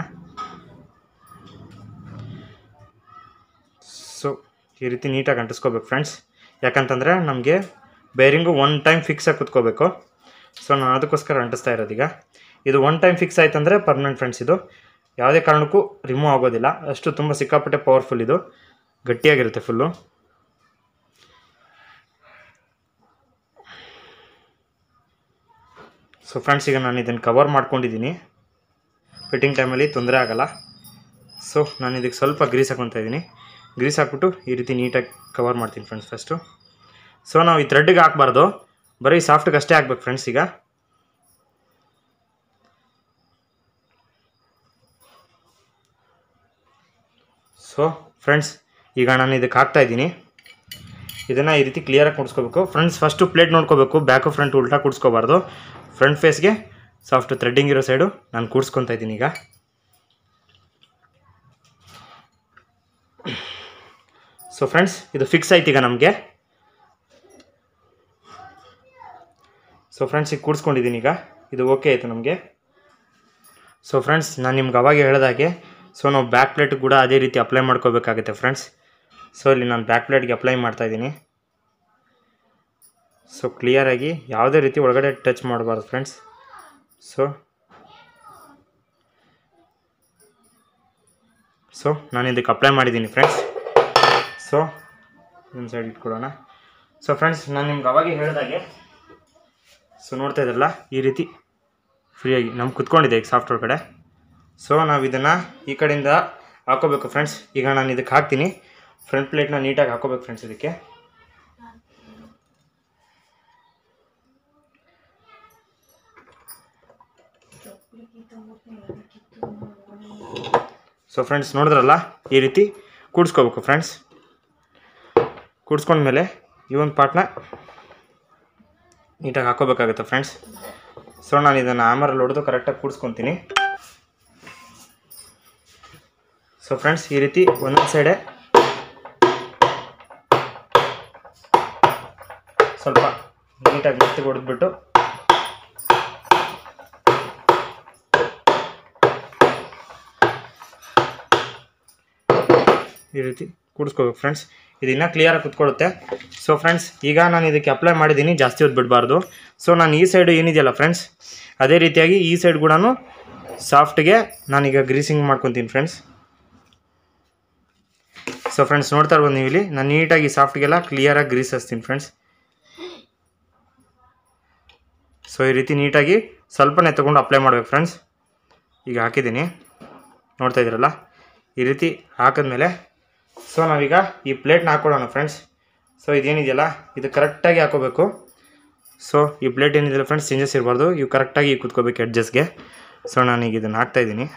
ಸೊ ಈ ರೀತಿ ನೀಟಾಗಿ ಅಂಟಿಸ್ಕೋಬೇಕು ಫ್ರೆಂಡ್ಸ್ ಯಾಕಂತಂದರೆ ನಮಗೆ ಬೇರಿಂಗು ಒನ್ ಟೈಮ್ ಫಿಕ್ಸಾಗಿ ಕುತ್ಕೋಬೇಕು ಸೊ ನಾನು ಅದಕ್ಕೋಸ್ಕರ ಅಂಟಿಸ್ತಾ ಇರೋದೀಗ ಇದು ಒನ್ ಟೈಮ್ ಫಿಕ್ಸ್ ಆಯ್ತಂದರೆ ಪರ್ಮನೆಂಟ್ ಫ್ರೆಂಡ್ಸ್ ಇದು ಯಾವುದೇ ಕಾರಣಕ್ಕೂ ರಿಮೂವ್ ಆಗೋದಿಲ್ಲ ಅಷ್ಟು ತುಂಬ ಸಿಕ್ಕಾಪಟ್ಟೆ ಪವರ್ಫುಲ್ ಇದು ಗಟ್ಟಿಯಾಗಿರುತ್ತೆ ಫುಲ್ಲು ಸೊ ಫ್ರೆಂಡ್ಸ್ ಈಗ ನಾನು ಇದನ್ನು ಕವರ್ ಮಾಡ್ಕೊಂಡಿದ್ದೀನಿ ಫಿಟ್ಟಿಂಗ್ ಟೈಮಲ್ಲಿ ತೊಂದರೆ ಆಗಲ್ಲ ಸೊ ನಾನು ಇದಕ್ಕೆ ಸ್ವಲ್ಪ ಗ್ರೀಸ್ ಹಾಕೊತಾ ಇದ್ದೀನಿ ಗ್ರೀಸ್ ಹಾಕ್ಬಿಟ್ಟು ಈ ರೀತಿ ನೀಟಾಗಿ ಕವರ್ ಮಾಡ್ತೀನಿ ಫ್ರೆಂಡ್ಸ್ ಫಸ್ಟು ಸೊ ನಾವು ಈ ಥ್ರೆಡ್ಗೆ ಹಾಕ್ಬಾರ್ದು ಬರೀ ಸಾಫ್ಟ್ಗೆ ಅಷ್ಟೇ ಹಾಕ್ಬೇಕು ಫ್ರೆಂಡ್ಸ್ ಈಗ ಸೊ ಫ್ರೆಂಡ್ಸ್ ಈಗ ನಾನು ಇದಕ್ಕೆ ಹಾಕ್ತಾ ಇದ್ದೀನಿ ಇದನ್ನು ಈ ರೀತಿ ಕ್ಲಿಯರಾಗಿ ಕುಡಿಸ್ಕೋಬೇಕು ಫ್ರೆಂಡ್ಸ್ ಫಸ್ಟು ಪ್ಲೇಟ್ ನೋಡ್ಕೋಬೇಕು ಬ್ಯಾಕು ಫ್ರಂಟ್ ಉಲ್ಟಾ ಕುಡಿಸ್ಕೋಬಾರ್ದು ಫ್ರಂಟ್ ಫೇಸ್ಗೆ ಸಾಫ್ಟ್ ಥ್ರೆಡ್ಡಿಂಗ್ ಇರೋ ಸೈಡು ನಾನು ಕೂಡಿಸ್ಕೊತಾ ಇದ್ದೀನಿ ಈಗ ಸೊ ಫ್ರೆಂಡ್ಸ್ ಇದು ಫಿಕ್ಸ್ ಆಯ್ತು ಈಗ ನಮಗೆ ಸೊ ಫ್ರೆಂಡ್ಸ್ ಈಗ ಕೂಡಿಸ್ಕೊಂಡಿದ್ದೀನಿ ಈಗ ಇದು ಓಕೆ ಆಯಿತು ನಮಗೆ ಸೊ ಫ್ರೆಂಡ್ಸ್ ನಾನು ನಿಮ್ಗೆ ಅವಾಗ ಹೇಳ್ದಾಗೆ ಸೊ ನಾವು ಬ್ಯಾಕ್ ಪ್ಲೇಟ್ ಕೂಡ ಅದೇ ರೀತಿ ಅಪ್ಲೈ ಮಾಡ್ಕೋಬೇಕಾಗುತ್ತೆ ಫ್ರೆಂಡ್ಸ್ ಸೊ ಇಲ್ಲಿ ನಾನು ಬ್ಯಾಕ್ ಪ್ಲೇಟ್ಗೆ ಅಪ್ಲೈ ಮಾಡ್ತಾಯಿದ್ದೀನಿ ಸೊ ಕ್ಲಿಯರಾಗಿ ಯಾವುದೇ ರೀತಿ ಒಳಗಡೆ ಟಚ್ ಮಾಡಬಾರ್ದು ಫ್ರೆಂಡ್ಸ್ ಸೊ ಸೊ ನಾನು ಇದಕ್ಕೆ ಅಪ್ಲೈ ಮಾಡಿದ್ದೀನಿ ಫ್ರೆಂಡ್ಸ್ ಸೊ ಒಂದು ಸೈಡ್ ಇಟ್ಕೊಡೋಣ ಸೊ ಫ್ರೆಂಡ್ಸ್ ನಾನು ನಿಮ್ಗೆ ಅವಾಗೇ ಹೇಳಿದಾಗೆ ಸೊ ನೋಡ್ತಾ ಇದ್ರಲ್ಲ ಈ ರೀತಿ ಫ್ರೀಯಾಗಿ ನಮ್ಗೆ ಕುತ್ಕೊಂಡಿದೆ ಈಗ ಸಾಫ್ಟ್ವೇರ್ ಕಡೆ ಸೊ ನಾವು ಇದನ್ನು ಈ ಕಡೆಯಿಂದ ಹಾಕೋಬೇಕು ಫ್ರೆಂಡ್ಸ್ ಈಗ ನಾನು ಇದಕ್ಕೆ ಹಾಕ್ತೀನಿ ಫ್ರಂಟ್ ಪ್ಲೇಟ್ನ ನೀಟಾಗಿ ಹಾಕೋಬೇಕು ಫ್ರೆಂಡ್ಸ್ ಇದಕ್ಕೆ ಸೊ ಫ್ರೆಂಡ್ಸ್ ನೋಡಿದ್ರಲ್ಲ ಈ ರೀತಿ ಕೂಡಿಸ್ಕೋಬೇಕು ಫ್ರೆಂಡ್ಸ್ ಕೂಡಿಸ್ಕೊಂಡ್ಮೇಲೆ ಈ ಒಂದು ಪಾರ್ಟ್ನ ನೀಟಾಗಿ ಹಾಕೋಬೇಕಾಗುತ್ತೆ ಫ್ರೆಂಡ್ಸ್ ಸೊ ನಾನು ಇದನ್ನು ಆಮರಲ್ಲಿ ಹೊಡೆದು ಕರೆಕ್ಟಾಗಿ ಕೂಡಿಸ್ಕೊತೀನಿ ಸೊ ಫ್ರೆಂಡ್ಸ್ ಈ ರೀತಿ ಒಂದೊಂದು ಸೈಡೆ ಸ್ವಲ್ಪ ನೀಟಾಗಿ ಮೆತ್ತಿಗೆ ಹೊಡೆದ್ಬಿಟ್ಟು ಈ ರೀತಿ ಕೂಡಿಸ್ಕೋಬೇಕು ಫ್ರೆಂಡ್ಸ್ ಇದು ಇನ್ನೂ ಕ್ಲಿಯರಾಗಿ ಕುತ್ಕೊಳ್ಳುತ್ತೆ ಸೊ ಫ್ರೆಂಡ್ಸ್ ಈಗ ನಾನು ಇದಕ್ಕೆ ಅಪ್ಲೈ ಮಾಡಿದ್ದೀನಿ ಜಾಸ್ತಿ ಹೊತ್ತು ಬಿಡಬಾರ್ದು ಸೊ ನಾನು ಈ ಸೈಡು ಏನಿದೆಯಲ್ಲ ಫ್ರೆಂಡ್ಸ್ ಅದೇ ರೀತಿಯಾಗಿ ಈ ಸೈಡ್ ಕೂಡ ಸಾಫ್ಟ್ಗೆ ನಾನೀಗ ಗ್ರೀಸಿಂಗ್ ಮಾಡ್ಕೊತೀನಿ ಫ್ರೆಂಡ್ಸ್ ಸೊ ಫ್ರೆಂಡ್ಸ್ ನೋಡ್ತಾ ಇರ್ಬೋದು ನೀವು ಇಲ್ಲಿ ನಾನು ನೀಟಾಗಿ ಸಾಫ್ಟ್ಗೆಲ್ಲ ಕ್ಲಿಯರಾಗಿ ಗ್ರೀಸ್ ಹಚ್ತೀನಿ ಫ್ರೆಂಡ್ಸ್ ಸೊ ಈ ರೀತಿ ನೀಟಾಗಿ ಸ್ವಲ್ಪನೇ ತೊಗೊಂಡು ಅಪ್ಲೈ ಮಾಡ್ಬೇಕು ಫ್ರೆಂಡ್ಸ್ ಈಗ ಹಾಕಿದ್ದೀನಿ ನೋಡ್ತಾ ಇದ್ದೀರಲ್ಲ ಈ ರೀತಿ ಹಾಕಿದ್ಮೇಲೆ ಸೊ ನಾವೀಗ ಈ ಪ್ಲೇಟ್ನ ಹಾಕ್ಕೊಳ್ಳೋಣ ಫ್ರೆಂಡ್ಸ್ ಸೊ ಇದೇನಿದೆಯಲ್ಲ ಇದು ಕರೆಕ್ಟಾಗಿ ಹಾಕೋಬೇಕು ಸೊ ಈ ಪ್ಲೇಟ್ ಏನಿದೆಯಲ್ಲ ಫ್ರೆಂಡ್ಸ್ ಚೇಂಜಸ್ ಇರಬಾರ್ದು ಇವು ಕರೆಕ್ಟಾಗಿ ಕೂತ್ಕೋಬೇಕು ಎಡ್ಜಸ್ಗೆ ಸೊ ನಾನೀಗ ಇದನ್ನು ಹಾಕ್ತಾಯಿದ್ದೀನಿ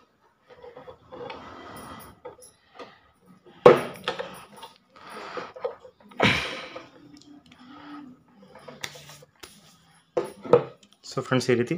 ಸೊ ಫ್ರೆಂಡ್ಸ್ ಈ ರೀತಿ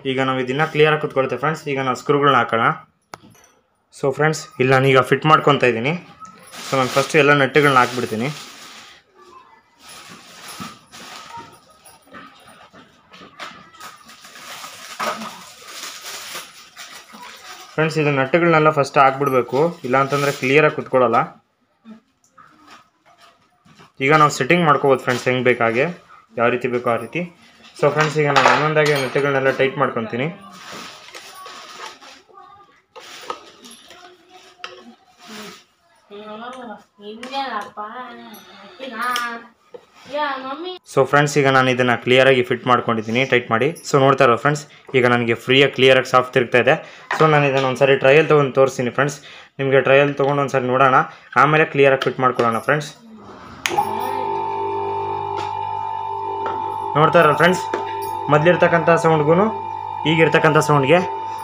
ಈಗ ನಾವು ಇದನ್ನ ಕ್ಲಿಯರಾಗಿ ಕುತ್ಕೊಳುತ್ತೆ ಫ್ರೆಂಡ್ಸ್ ಈಗ ನಾವು ಸ್ಕ್ರೂಗಳನ್ನ ಹಾಕೋಣ ಸೊ ಫ್ರೆಂಡ್ಸ್ ಇಲ್ಲಿ ನಾನೀಗ ಫಿಟ್ ಮಾಡ್ಕೊತಾ ಇದ್ದೀನಿ ಸೊ ನಾನು ಫಸ್ಟ್ ಎಲ್ಲ ನಟ್ಟುಗಳನ್ನ ಹಾಕ್ಬಿಡ್ತೀನಿ ಫ್ರೆಂಡ್ಸ್ ಇದು ನಟ್ಟುಗಳನ್ನೆಲ್ಲ ಫಸ್ಟ್ ಹಾಕ್ಬಿಡ್ಬೇಕು ಇಲ್ಲ ಅಂತಂದರೆ ಕ್ಲಿಯರಾಗಿ ಕುತ್ಕೊಳ್ಳಲ್ಲ ಈಗ ನಾವು ಸೆಟ್ಟಿಂಗ್ ಮಾಡ್ಕೋಬೋದು ಫ್ರೆಂಡ್ಸ್ ಹೆಂಗೆ ಬೇಕಾಗೆ ಯಾವ ರೀತಿ ಬೇಕೋ ಆ ರೀತಿ ಸೊ ಫ್ರೆಂಡ್ಸ್ ಈಗ ನಾನು ಒಂದೊಂದಾಗಿ ನಟ್ಟುಗಳನ್ನೆಲ್ಲ ಟೈಟ್ ಮಾಡ್ಕೊತೀನಿ ಹಿಂಗೇನಪ್ಪ ಯಾ ಮಮ್ಮಿ ಸೊ ಫ್ರೆಂಡ್ಸ್ ಈಗ ನಾನು ಇದನ್ನು ಕ್ಲಿಯರಾಗಿ ಫಿಟ್ ಮಾಡ್ಕೊಂಡಿದ್ದೀನಿ ಟೈಟ್ ಮಾಡಿ ಸೊ ನೋಡ್ತಾ ಇರೋ ಫ್ರೆಂಡ್ಸ್ ಈಗ ನನಗೆ ಫ್ರೀಯಾಗಿ ಕ್ಲಿಯರಾಗಿ ಸಾಫ್ಟ್ ತಿರುಗ್ತಾ ಇದೆ ಸೊ ನಾನು ಇದನ್ನು ಒಂದ್ಸರಿ ಟ್ರಯಲ್ ತೊಗೊಂಡು ತೋರಿಸ್ತೀನಿ ಫ್ರೆಂಡ್ಸ್ ನಿಮಗೆ ಟ್ರಯಲ್ ತೊಗೊಂಡು ಒಂದ್ಸರಿ ನೋಡೋಣ ಆಮೇಲೆ ಕ್ಲಿಯರಾಗಿ ಫಿಟ್ ಮಾಡ್ಕೊಳ್ಳೋಣ ಫ್ರೆಂಡ್ಸ್ ನೋಡ್ತಾ ಇರೋ ಫ್ರೆಂಡ್ಸ್ ಮೊದಲಿರ್ತಕ್ಕಂಥ ಸೌಂಡ್ಗೂ ಈಗಿರ್ತಕ್ಕಂಥ ಸೌಂಡ್ಗೆ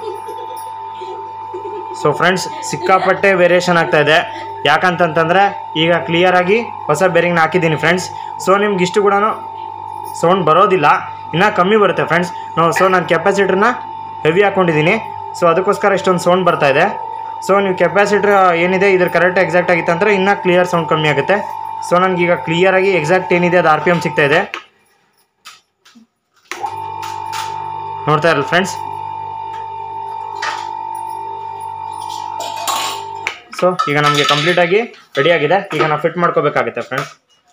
ಸೊ ಫ್ರೆಂಡ್ಸ್ ಸಿಕ್ಕಾಪಟ್ಟೆ ವೇರಿಯೇಷನ್ ಆಗ್ತಾ ಇದೆ ಯಾಕಂತಂತಂದರೆ ಈಗ ಕ್ಲಿಯರಾಗಿ ಹೊಸ ಬೇರಿಂಗ್ನ ಹಾಕಿದ್ದೀನಿ ಫ್ರೆಂಡ್ಸ್ ಸೊ ನಿಮ್ಗೆ ಇಷ್ಟು ಕೂಡ ಸೌಂಡ್ ಬರೋದಿಲ್ಲ ಇನ್ನೂ ಕಮ್ಮಿ ಬರುತ್ತೆ ಫ್ರೆಂಡ್ಸ್ ನಾವು ಸೊ ನಾನು ಕೆಪಾಸಿಟ್ರನ್ನ ಹೆವಿ ಹಾಕ್ಕೊಂಡಿದ್ದೀನಿ ಸೊ ಅದಕ್ಕೋಸ್ಕರ ಇಷ್ಟೊಂದು ಸೌಂಡ್ ಬರ್ತಾ ಇದೆ ಸೊ ನೀವು ಕೆಪಾಸಿಟ್ರ್ ಏನಿದೆ ಇದ್ರ ಕರೆಕ್ಟ್ ಎಕ್ಸಾಕ್ಟ್ ಆಗಿತ್ತಂದರೆ ಇನ್ನೂ ಕ್ಲಿಯರ್ ಸೌಂಡ್ ಕಮ್ಮಿ ಆಗುತ್ತೆ ಸೊ ನನಗೀಗ ಕ್ಲಿಯರಾಗಿ ಎಕ್ಸಾಕ್ಟ್ ಏನಿದೆ ಅದು ಆರ್ ಪಿ ಎಮ್ ಸಿಗ್ತಾ ಇದೆ ನೋಡ್ತಾ ಇರಲ್ಲ ಫ್ರೆಂಡ್ಸ್ ಸೊ ಈಗ ನಮಗೆ ಕಂಪ್ಲೀಟಾಗಿ ರೆಡಿ ಆಗಿದೆ ಈಗ ನಾವು ಫಿಟ್ ಮಾಡ್ಕೋಬೇಕಾಗುತ್ತೆ ಫ್ರೆಂಡ್ಸ್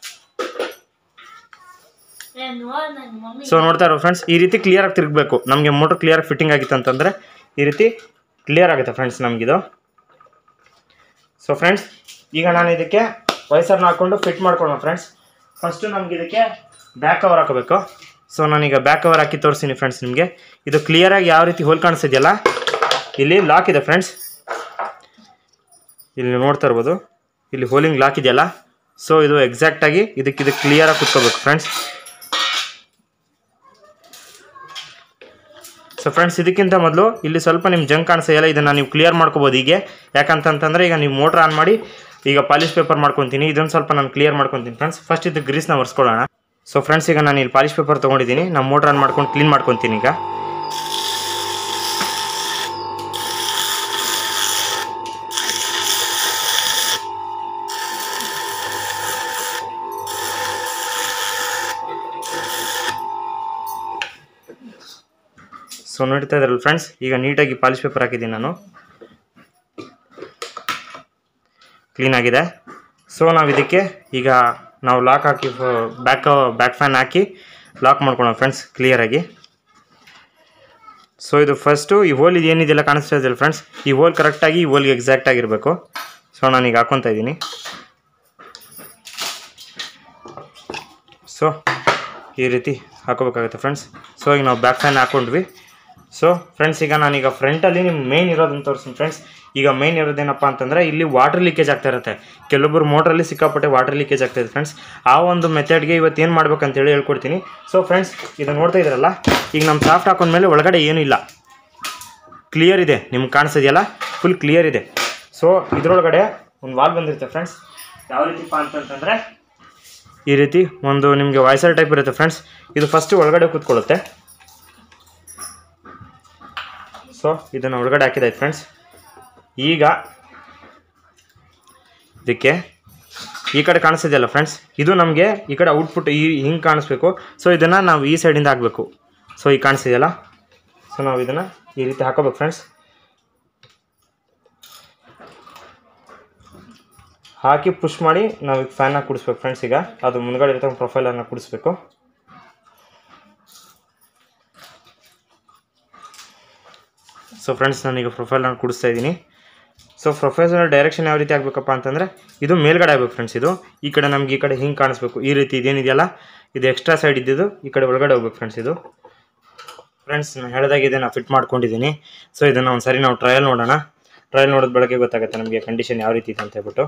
ಏ ನೋಡ್ ನನ್ನ ಮಮ್ಮಿ ಸೊ ನೋಡ್ತಾ ಇರೋ ಫ್ರೆಂಡ್ಸ್ ಈ ರೀತಿ ಕ್ಲಿಯರಾಗಿ ತಿರುಗಬೇಕು ನಮಗೆ ಮೋಟ್ರ್ ಕ್ಲಿಯರಾಗಿ ಫಿಟ್ಟಿಂಗ್ ಆಗಿತ್ತು ಅಂತಂದರೆ ಈ ರೀತಿ ಕ್ಲಿಯರ್ ಆಗುತ್ತೆ ಫ್ರೆಂಡ್ಸ್ ನಮಗಿದು ಸೊ ಫ್ರೆಂಡ್ಸ್ ಈಗ ನಾನು ಇದಕ್ಕೆ ವಯಸ್ಸರ್ನ ಹಾಕ್ಕೊಂಡು ಫಿಟ್ ಮಾಡ್ಕೊಳ್ಳೋಣ ಫ್ರೆಂಡ್ಸ್ ಫಸ್ಟು ನಮ್ಗೆ ಇದಕ್ಕೆ ಬ್ಯಾಕ್ ಕವರ್ ಹಾಕೋಬೇಕು ಸೊ ನಾನೀಗ ಬ್ಯಾಕ್ ಕವರ್ ಹಾಕಿ ತೋರಿಸ್ತೀನಿ ಫ್ರೆಂಡ್ಸ್ ನಿಮಗೆ ಇದು ಕ್ಲಿಯರಾಗಿ ಯಾವ ರೀತಿ ಹೋಲ್ ಕಾಣಿಸ್ತಿದೆಯಲ್ಲ ಇಲ್ಲಿ ಲಾಕ್ ಇದೆ ಫ್ರೆಂಡ್ಸ್ ಇಲ್ಲಿ ನೋಡ್ತಾ ಇರ್ಬೋದು ಇಲ್ಲಿ ಹೋಲಿಂಗ್ ಲಾಕ್ ಇದೆಯಲ್ಲ ಸೊ ಇದು ಎಕ್ಸಾಕ್ಟಾಗಿ ಇದಕ್ಕೆ ಇದು ಕ್ಲಿಯರಾಗಿ ಕುತ್ಕೋಬೇಕು ಫ್ರೆಂಡ್ಸ್ ಸೊ ಫ್ರೆಂಡ್ಸ್ ಇದಕ್ಕಿಂತ ಮೊದಲು ಇಲ್ಲಿ ಸ್ವಲ್ಪ ನಿಮ್ಮ ಜಂಕ್ ಕಾಣಿಸ್ತಿದೆಯಲ್ಲ ಇದನ್ನು ನೀವು ಕ್ಲಿಯರ್ ಮಾಡ್ಕೋಬೋದು ಹೀಗೆ ಯಾಕಂತಂತಂದರೆ ಈಗ ನೀವು ಮೋಟ್ರ್ ಆನ್ ಮಾಡಿ ಈಗ ಪಾಲಿಶ್ ಪೇಪರ್ ಮಾಡ್ಕೊತೀನಿ ಇದನ್ನು ಸ್ವಲ್ಪ ನಾನು ಕ್ಲಿಯರ್ ಮಾಡ್ಕೊತೀನಿ ಫ್ರೆಂಡ್ಸ್ ಫಸ್ಟ್ ಇದು ಗ್ರೀಸ್ನ ಒರೆಸ್ಕೊಳ್ಳೋಣ ಸೊ ಫ್ರೆಂಡ್ಸ್ ಈಗ ನಾನು ಇಲ್ಲಿ ಪಾಲಿಶ್ ಪೇಪರ್ ತೊಗೊಂಡಿದ್ದೀನಿ ನಮ್ಮ ಮೋಟ್ರ್ ಆನ್ ಮಾಡ್ಕೊಂಡು ಕ್ಲೀನ್ ಮಾಡ್ಕೊತೀನಿ ಈಗ ಸೊ ನೋಡ್ತಾ ಇದ್ರಲ್ಲ ಫ್ರೆಂಡ್ಸ್ ಈಗ ನೀಟಾಗಿ ಪಾಲಿಶ್ ಪೇಪರ್ ಹಾಕಿದ್ದೀನಿ ನಾನು ಕ್ಲೀನ್ ಆಗಿದೆ ಸೊ ನಾವು ಇದಕ್ಕೆ ಈಗ ನಾವು ಲಾಕ್ ಹಾಕಿ ಬ್ಯಾಕ್ ಬ್ಯಾಕ್ ಫ್ಯಾನ್ ಹಾಕಿ ಲಾಕ್ ಮಾಡ್ಕೊಳ್ಳೋಣ ಫ್ರೆಂಡ್ಸ್ ಕ್ಲಿಯರಾಗಿ ಸೊ ಇದು ಫಸ್ಟು ಈ ಹೋಲ್ ಇದು ಏನಿದೆಯಲ್ಲ ಕಾಣಿಸ್ತಾ ಇದೆಯಲ್ಲ ಫ್ರೆಂಡ್ಸ್ ಈ ಹೋಲ್ ಕರೆಕ್ಟಾಗಿ ಈ ಹೋಲ್ಗೆ ಎಕ್ಸಾಕ್ಟ್ ಆಗಿರಬೇಕು ಸೊ ನಾನೀಗ ಹಾಕ್ಕೊತಾ ಇದ್ದೀನಿ ಸೊ ಈ ರೀತಿ ಹಾಕೋಬೇಕಾಗುತ್ತೆ ಫ್ರೆಂಡ್ಸ್ ಸೊ ಈಗ ನಾವು ಬ್ಯಾಕ್ ಫ್ಯಾನ್ ಹಾಕ್ಕೊಂಡ್ವಿ ಸೊ ಫ್ರೆಂಡ್ಸ್ ಈಗ ನಾನೀಗ ಫ್ರಂಟಲ್ಲಿ ನಿಮ್ಮ ಮೇನ್ ಇರೋದನ್ನ ತೋರಿಸ್ತೀನಿ ಫ್ರೆಂಡ್ಸ್ ಈಗ ಮೇನ್ ಇರೋದೇನಪ್ಪ ಅಂತಂದರೆ ಇಲ್ಲಿ ವಾಟರ್ ಲೀಕೇಜ್ ಆಗ್ತಾ ಇರುತ್ತೆ ಕೆಲವೊಬ್ಬರು ಮೋಟ್ರಲ್ಲಿ ಸಿಕ್ಕಾಪಟ್ಟೆ ವಾಟರ್ ಲೀಕೇಜ್ ಆಗ್ತಾ ಇದೆ ಫ್ರೆಂಡ್ಸ್ ಆ ಒಂದು ಮೆಥಡ್ಗೆ ಇವತ್ತು ಏನು ಮಾಡ್ಬೇಕಂತೇಳಿ ಹೇಳ್ಕೊಡ್ತೀನಿ ಸೊ ಫ್ರೆಂಡ್ಸ್ ಇದು ನೋಡ್ತಾ ಇದ್ರಲ್ಲ ಈಗ ನಮ್ಮ ಸಾಫ್ಟ್ ಹಾಕೊಂಡ್ಮೇಲೆ ಒಳಗಡೆ ಏನೂ ಇಲ್ಲ ಕ್ಲಿಯರ್ ಇದೆ ನಿಮ್ಗೆ ಕಾಣಿಸ್ತಿದೆಯಲ್ಲ ಫುಲ್ ಕ್ಲಿಯರ್ ಇದೆ ಸೊ ಇದರೊಳಗಡೆ ಒಂದು ವಾಲ್ ಬಂದಿರುತ್ತೆ ಫ್ರೆಂಡ್ಸ್ ಯಾವ ರೀತಿಪ್ಪ ಅಂತಂತಂದರೆ ಈ ರೀತಿ ಒಂದು ನಿಮಗೆ ವಾಯ್ಸರ್ ಟೈಪ್ ಇರುತ್ತೆ ಫ್ರೆಂಡ್ಸ್ ಇದು ಫಸ್ಟ್ ಒಳಗಡೆ ಕೂತ್ಕೊಳ್ಳುತ್ತೆ ಸೊ ಇದನ್ನು ಒಳಗಡೆ ಹಾಕಿದಾಯ್ತು ಫ್ರೆಂಡ್ಸ್ ಈಗ ಇದಕ್ಕೆ ಈ ಕಡೆ ಕಾಣಿಸ್ತಿದೆಯಲ್ಲ ಫ್ರೆಂಡ್ಸ್ ಇದು ನಮಗೆ ಈ ಕಡೆ ಔಟ್ಪುಟ್ ಈ ಹಿಂಗೆ ಕಾಣಿಸ್ಬೇಕು ಸೊ ಇದನ್ನು ನಾವು ಈ ಸೈಡಿಂದ ಹಾಕಬೇಕು ಸೊ ಈಗ ಕಾಣಿಸ್ತಿದೆಯಲ್ಲ ಸೊ ನಾವು ಇದನ್ನು ಈ ರೀತಿ ಹಾಕೋಬೇಕು ಫ್ರೆಂಡ್ಸ್ ಹಾಕಿ ಪುಷ್ ಮಾಡಿ ನಾವು ಈಗ ಫ್ಯಾನ್ನ ಕುಡಿಸ್ಬೇಕು ಫ್ರೆಂಡ್ಸ್ ಈಗ ಅದು ಮುಂದ್ಗಡೆ ಇರ್ತಕ್ಕಂಥ ಪ್ರೊಫೈಲನ್ನು ಕುಡಿಸ್ಬೇಕು ಸೊ ಫ್ರೆಂಡ್ಸ್ ನಾನೀಗ ಪ್ರೊಫೈಲನ್ನು ಕುಡಿಸ್ತಾ ಇದ್ದೀನಿ ಸೊ ಪ್ರೊಫೈಲ್ ಡೈರೆಕ್ಷನ್ ಯಾವ ರೀತಿ ಆಗಬೇಕಪ್ಪ ಅಂತಂದರೆ ಇದು ಮೇಲ್ಗಡೆ ಆಗಬೇಕು ಫ್ರೆಂಡ್ಸ್ ಇದು ಈ ಕಡೆ ನಮ್ಗೆ ಈ ಕಡೆ ಹಿಂಗೆ ಕಾಣಿಸ್ಬೇಕು ಈ ರೀತಿ ಇದೇನಿದೆಯಲ್ಲ ಇದು ಎಕ್ಸ್ಟ್ರಾ ಸೈಡ್ ಇದ್ದಿದ್ದು ಈ ಕಡೆ ಒಳಗಡೆ ಹೋಗ್ಬೇಕು ಫ್ರೆಂಡ್ಸ್ ಇದು ಫ್ರೆಂಡ್ಸ್ ನಾನು ಹೇಳಿದಾಗಿದೆ ನಾನು ಫಿಟ್ ಮಾಡ್ಕೊಂಡಿದ್ದೀನಿ ಸೊ ಇದನ್ನು ಒಂದು ಸರಿ ನಾವು ಟ್ರಯಲ್ ನೋಡೋಣ ಟ್ರಯಲ್ ನೋಡಿದ ಬೆಳಗ್ಗೆ ಗೊತ್ತಾಗುತ್ತೆ ನಮಗೆ ಕಂಡೀಷನ್ ಯಾವ ರೀತಿ ಇದೆ ಅಂತ ಹೇಳ್ಬಿಟ್ಟು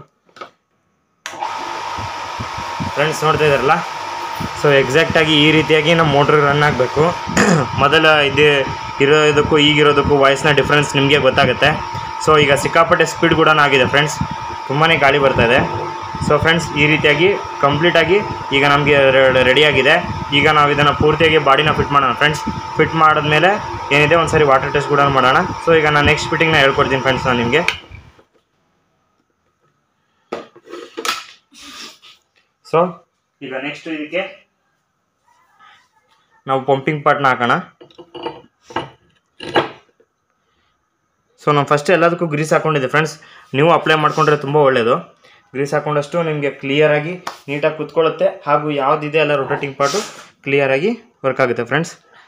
ಫ್ರೆಂಡ್ಸ್ ನೋಡ್ತಾ ಇದ್ದಾರಲ್ಲ ಸೊ ಎಕ್ಸಾಕ್ಟಾಗಿ ಈ ರೀತಿಯಾಗಿ ನಮ್ಮ ಮೋಟ್ರ್ ರನ್ ಆಗಬೇಕು ಮೊದಲ ಇದು ಇರೋದಕ್ಕೂ ಈಗಿರೋದಕ್ಕೂ ವಾಯ್ಸ್ನ ಡಿಫ್ರೆನ್ಸ್ ನಿಮಗೆ ಗೊತ್ತಾಗುತ್ತೆ ಸೊ ಈಗ ಸಿಕ್ಕಾಪಟ್ಟೆ ಸ್ಪೀಡ್ ಕೂಡ ಆಗಿದೆ ಫ್ರೆಂಡ್ಸ್ ತುಂಬಾ ಗಾಳಿ ಬರ್ತಾ ಇದೆ ಸೊ ಫ್ರೆಂಡ್ಸ್ ಈ ರೀತಿಯಾಗಿ ಕಂಪ್ಲೀಟಾಗಿ ಈಗ ನಮಗೆ ರೆಡಿಯಾಗಿದೆ ಈಗ ನಾವು ಇದನ್ನು ಪೂರ್ತಿಯಾಗಿ ಬಾಡಿನ ಫಿಟ್ ಮಾಡೋಣ ಫ್ರೆಂಡ್ಸ್ ಫಿಟ್ ಮಾಡಿದ್ಮೇಲೆ ಏನಿದೆ ಒಂದು ಸರಿ ವಾಟರ್ ಟೆಸ್ಟ್ ಕೂಡ ಮಾಡೋಣ ಸೊ ಈಗ ನಾನು ನೆಕ್ಸ್ಟ್ ಫಿಟ್ಟಿಂಗ್ನ ಹೇಳ್ಕೊಡ್ತೀನಿ ಫ್ರೆಂಡ್ಸ್ ನಾನು ನಿಮಗೆ ಸೊ ಈಗ ನೆಕ್ಸ್ಟ್ ಇದಕ್ಕೆ ನಾವು ಪಂಪಿಂಗ್ ಪಾರ್ಟ್ನ ಹಾಕೋಣ ಸೊ ನಾನು ಫಸ್ಟ್ ಎಲ್ಲದಕ್ಕೂ ಗ್ರೀಸ್ ಹಾಕೊಂಡಿದ್ದೆ ಫ್ರೆಂಡ್ಸ್ ನೀವು ಅಪ್ಲೈ ಮಾಡ್ಕೊಂಡ್ರೆ ತುಂಬ ಒಳ್ಳೆಯದು ಗ್ರೀಸ್ ಹಾಕೊಂಡಷ್ಟು ನಿಮಗೆ ಕ್ಲಿಯರಾಗಿ ನೀಟಾಗಿ ಕುತ್ಕೊಳ್ಳುತ್ತೆ ಹಾಗೂ ಯಾವುದಿದೆ ಎಲ್ಲ ರೊಟೇಟಿಂಗ್ ಪಾರ್ಟು ಕ್ಲಿಯರಾಗಿ ವರ್ಕ್ ಆಗುತ್ತೆ ಫ್ರೆಂಡ್ಸ್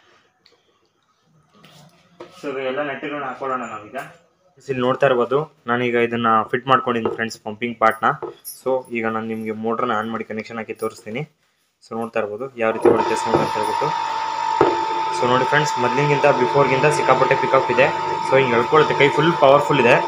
ಸೊ ಎಲ್ಲ ನೆಟ್ಟಿಗಳನ್ನ ಹಾಕೊಳ್ಳೋಣ ನಾವೀಗ ಇಲ್ಲಿ ನೋಡ್ತಾ ಇರ್ಬೋದು ನಾನೀಗ ಇದನ್ನು ಫಿಟ್ ಮಾಡ್ಕೊಂಡಿದ್ದೀನಿ ಫ್ರೆಂಡ್ಸ್ ಪಂಪಿಂಗ್ ಪಾರ್ಟ್ನ ಸೊ ಈಗ ನಾನು ನಿಮಗೆ ಮೋಟ್ರನ್ನ ಆನ್ ಮಾಡಿ ಕನೆಕ್ಷನ್ ಹಾಕಿ ತೋರಿಸ್ತೀನಿ ಸೊ ನೋಡ್ತಾ ಇರ್ಬೋದು ಯಾವ ರೀತಿ ಬರುತ್ತೆ ಸೌಂಡ್ ಅಂತ ಹೇಳ್ಬಿಟ್ಟು ಸೊ ನೋಡಿ ಫ್ರೆಂಡ್ಸ್ ಮೊದಲಿಗಿಂತ ಬಿಫೋರ್ಗಿಂತ ಸಿಕ್ಕಾಪಟ್ಟೆ ಪಿಕಪ್ ಇದೆ ಸೊ ಹಿಂಗೆ ಹೇಳ್ಕೊಳುತ್ತೆ ಕೈ ಫುಲ್ ಪವರ್ಫುಲ್ ಇದೆ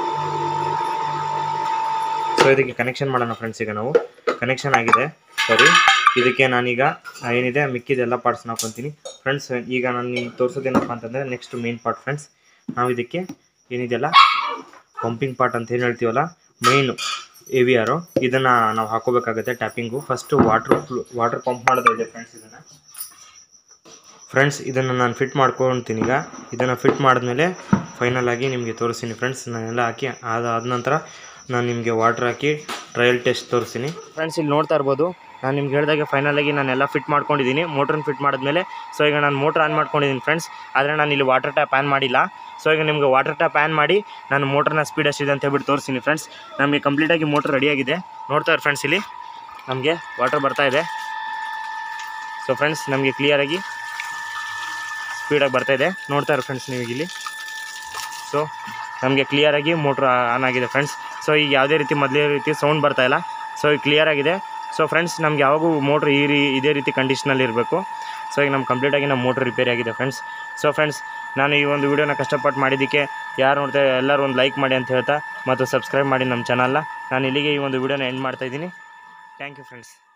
ಸೊ ಇದಕ್ಕೆ ಕನೆಕ್ಷನ್ ಮಾಡೋಣ ಫ್ರೆಂಡ್ಸ್ ಈಗ ನಾವು ಕನೆಕ್ಷನ್ ಆಗಿದೆ ಸರಿ ಇದಕ್ಕೆ ನಾನೀಗ ಏನಿದೆ ಮಿಕ್ಕಿದೆಲ್ಲ ಪಾರ್ಟ್ಸ್ನ ಹಾಕೊತೀನಿ ಫ್ರೆಂಡ್ಸ್ ಈಗ ನಾನು ನಿಮ್ಗೆ ತೋರಿಸೋದೇನಪ್ಪ ಅಂತಂದರೆ ನೆಕ್ಸ್ಟ್ ಮೇನ್ ಪಾರ್ಟ್ ಫ್ರೆಂಡ್ಸ್ ನಾವು ಇದಕ್ಕೆ ಏನಿದೆಯಲ್ಲ ಪಂಪಿಂಗ್ ಪಾರ್ಟ್ ಅಂತ ಏನು ಹೇಳ್ತೀವಲ್ಲ ಮೇಯ್ನು ಎವಿ ಆರು ಇದನ್ನು ನಾವು ಹಾಕೋಬೇಕಾಗುತ್ತೆ tapping first water water pump ಮಾಡೋದು ಇದೆ ಫ್ರೆಂಡ್ಸ್ ಇದನ್ನು ಫ್ರೆಂಡ್ಸ್ ಇದನ್ನು ನಾನು ಫಿಟ್ ಮಾಡ್ಕೊಳ್ತೀನಿ ಈಗ ಇದನ್ನು ಫಿಟ್ ಮಾಡಿದ್ಮೇಲೆ ಫೈನಲ್ ಆಗಿ ನಿಮಗೆ ತೋರಿಸ್ತೀನಿ ಫ್ರೆಂಡ್ಸ್ ನಾನೆಲ್ಲ ಹಾಕಿ ಅದಾದ ನಂತರ ನಾನು ನಿಮಗೆ ವಾಟ್ರ್ ಹಾಕಿ ಟ್ರಯಲ್ ಟೆಸ್ಟ್ ತೋರಿಸ್ತೀನಿ ಫ್ರೆಂಡ್ಸ್ ಇಲ್ಲಿ ನೋಡ್ತಾ ಇರ್ಬೋದು ನಾನು ನಿಮ್ಗೆ ಹೇಳಿದಾಗೆ ಫೈನಲ್ ಆಗಿ ನಾನೆಲ್ಲ ಫಿಟ್ ಮಾಡ್ಕೊಂಡಿದ್ದೀನಿ ಮೋಟ್ರನ್ನ ಫಿಟ್ ಮಾಡಿದ್ಮೇಲೆ ಸೊ ಈಗ ನಾನು ಮೋಟ್ರ್ ಆನ್ ಮಾಡ್ಕೊಂಡಿದ್ದೀನಿ ಫ್ರೆಂಡ್ಸ್ ಆದರೆ ನಾನು ಇಲ್ಲಿ ವಾಟರ್ ಟ್ಯಾಪ್ ಆನ್ ಮಾಡಿಲ್ಲ ಸೊ ಈಗ ನಿಮಗೆ ವಾಟರ್ ಟ್ಯಾಪ್ ಆನ್ ಮಾಡಿ ನಾನು ಮೋಟ್ರನ್ನ ಸ್ಪೀಡ್ ಎಷ್ಟಿದೆ ಅಂತ ಹೇಳ್ಬಿಟ್ಟು ತೋರಿಸ್ತೀನಿ ಫ್ರೆಂಡ್ಸ್ ನಮಗೆ ಕಂಪ್ಲೀಟಾಗಿ ಮೋಟ್ರ್ ರೆಡಿಯಾಗಿದೆ ನೋಡ್ತಾ ಇರೋ ಫ್ರೆಂಡ್ಸ್ ಇಲ್ಲಿ ನಮಗೆ ವಾಟರ್ ಬರ್ತಾ ಇದೆ ಸೊ ಫ್ರೆಂಡ್ಸ್ ನಮಗೆ ಕ್ಲಿಯರಾಗಿ ಸ್ಪೀಡಾಗಿ ಬರ್ತಾ ಇದೆ ನೋಡ್ತಾ ಇರೋ ಫ್ರೆಂಡ್ಸ್ ನೀವು ಇಲ್ಲಿ ಸೊ ನಮಗೆ ಕ್ಲಿಯರಾಗಿ ಮೋಟ್ರ್ ಆನ್ ಆಗಿದೆ ಫ್ರೆಂಡ್ಸ್ ಸೊ ಈಗ ಯಾವುದೇ ರೀತಿ ಮೊದಲೇ ರೀತಿ ಸೌಂಡ್ ಬರ್ತಾ ಇಲ್ಲ ಸೊ ಈಗ ಕ್ಲಿಯರ್ ಆಗಿದೆ ಸೊ ಫ್ರೆಂಡ್ಸ್ ನಮ್ಗೆ ಯಾವಾಗೂ ಮೋಟ್ರ್ ಈ ರೀ ಇದೇ ರೀತಿ ಕಂಡೀಷನಲ್ಲಿ ಇರಬೇಕು ಸೊ ಈಗ ನಮ್ಮ ಕಂಪ್ಲೀಟಾಗಿ ನಮ್ಮ ಮೋಟ್ರ್ ರಿಪೇರಿ ಆಗಿದೆ ಫ್ರೆಂಡ್ಸ್ ಸೊ ಫ್ರೆಂಡ್ಸ್ ನಾನು ಈ ಒಂದು ವಿಡಿಯೋನ ಕಷ್ಟಪಟ್ಟು ಮಾಡಿದ್ದಕ್ಕೆ ಯಾರು ನೋಡ್ತಾ ಎಲ್ಲರೂ ಒಂದು ಲೈಕ್ ಮಾಡಿ ಅಂತ ಹೇಳ್ತಾ ಮತ್ತು ಸಬ್ಸ್ಕ್ರೈಬ್ ಮಾಡಿ ನಮ್ಮ ಚಾನಲ್ನ ನಾನು ಇಲ್ಲಿಗೆ ಈ ಒಂದು ವಿಡಿಯೋನ ಎಂಡ್ ಮಾಡ್ತಾಯಿದ್ದೀನಿ ಥ್ಯಾಂಕ್ ಯು ಫ್ರೆಂಡ್ಸ್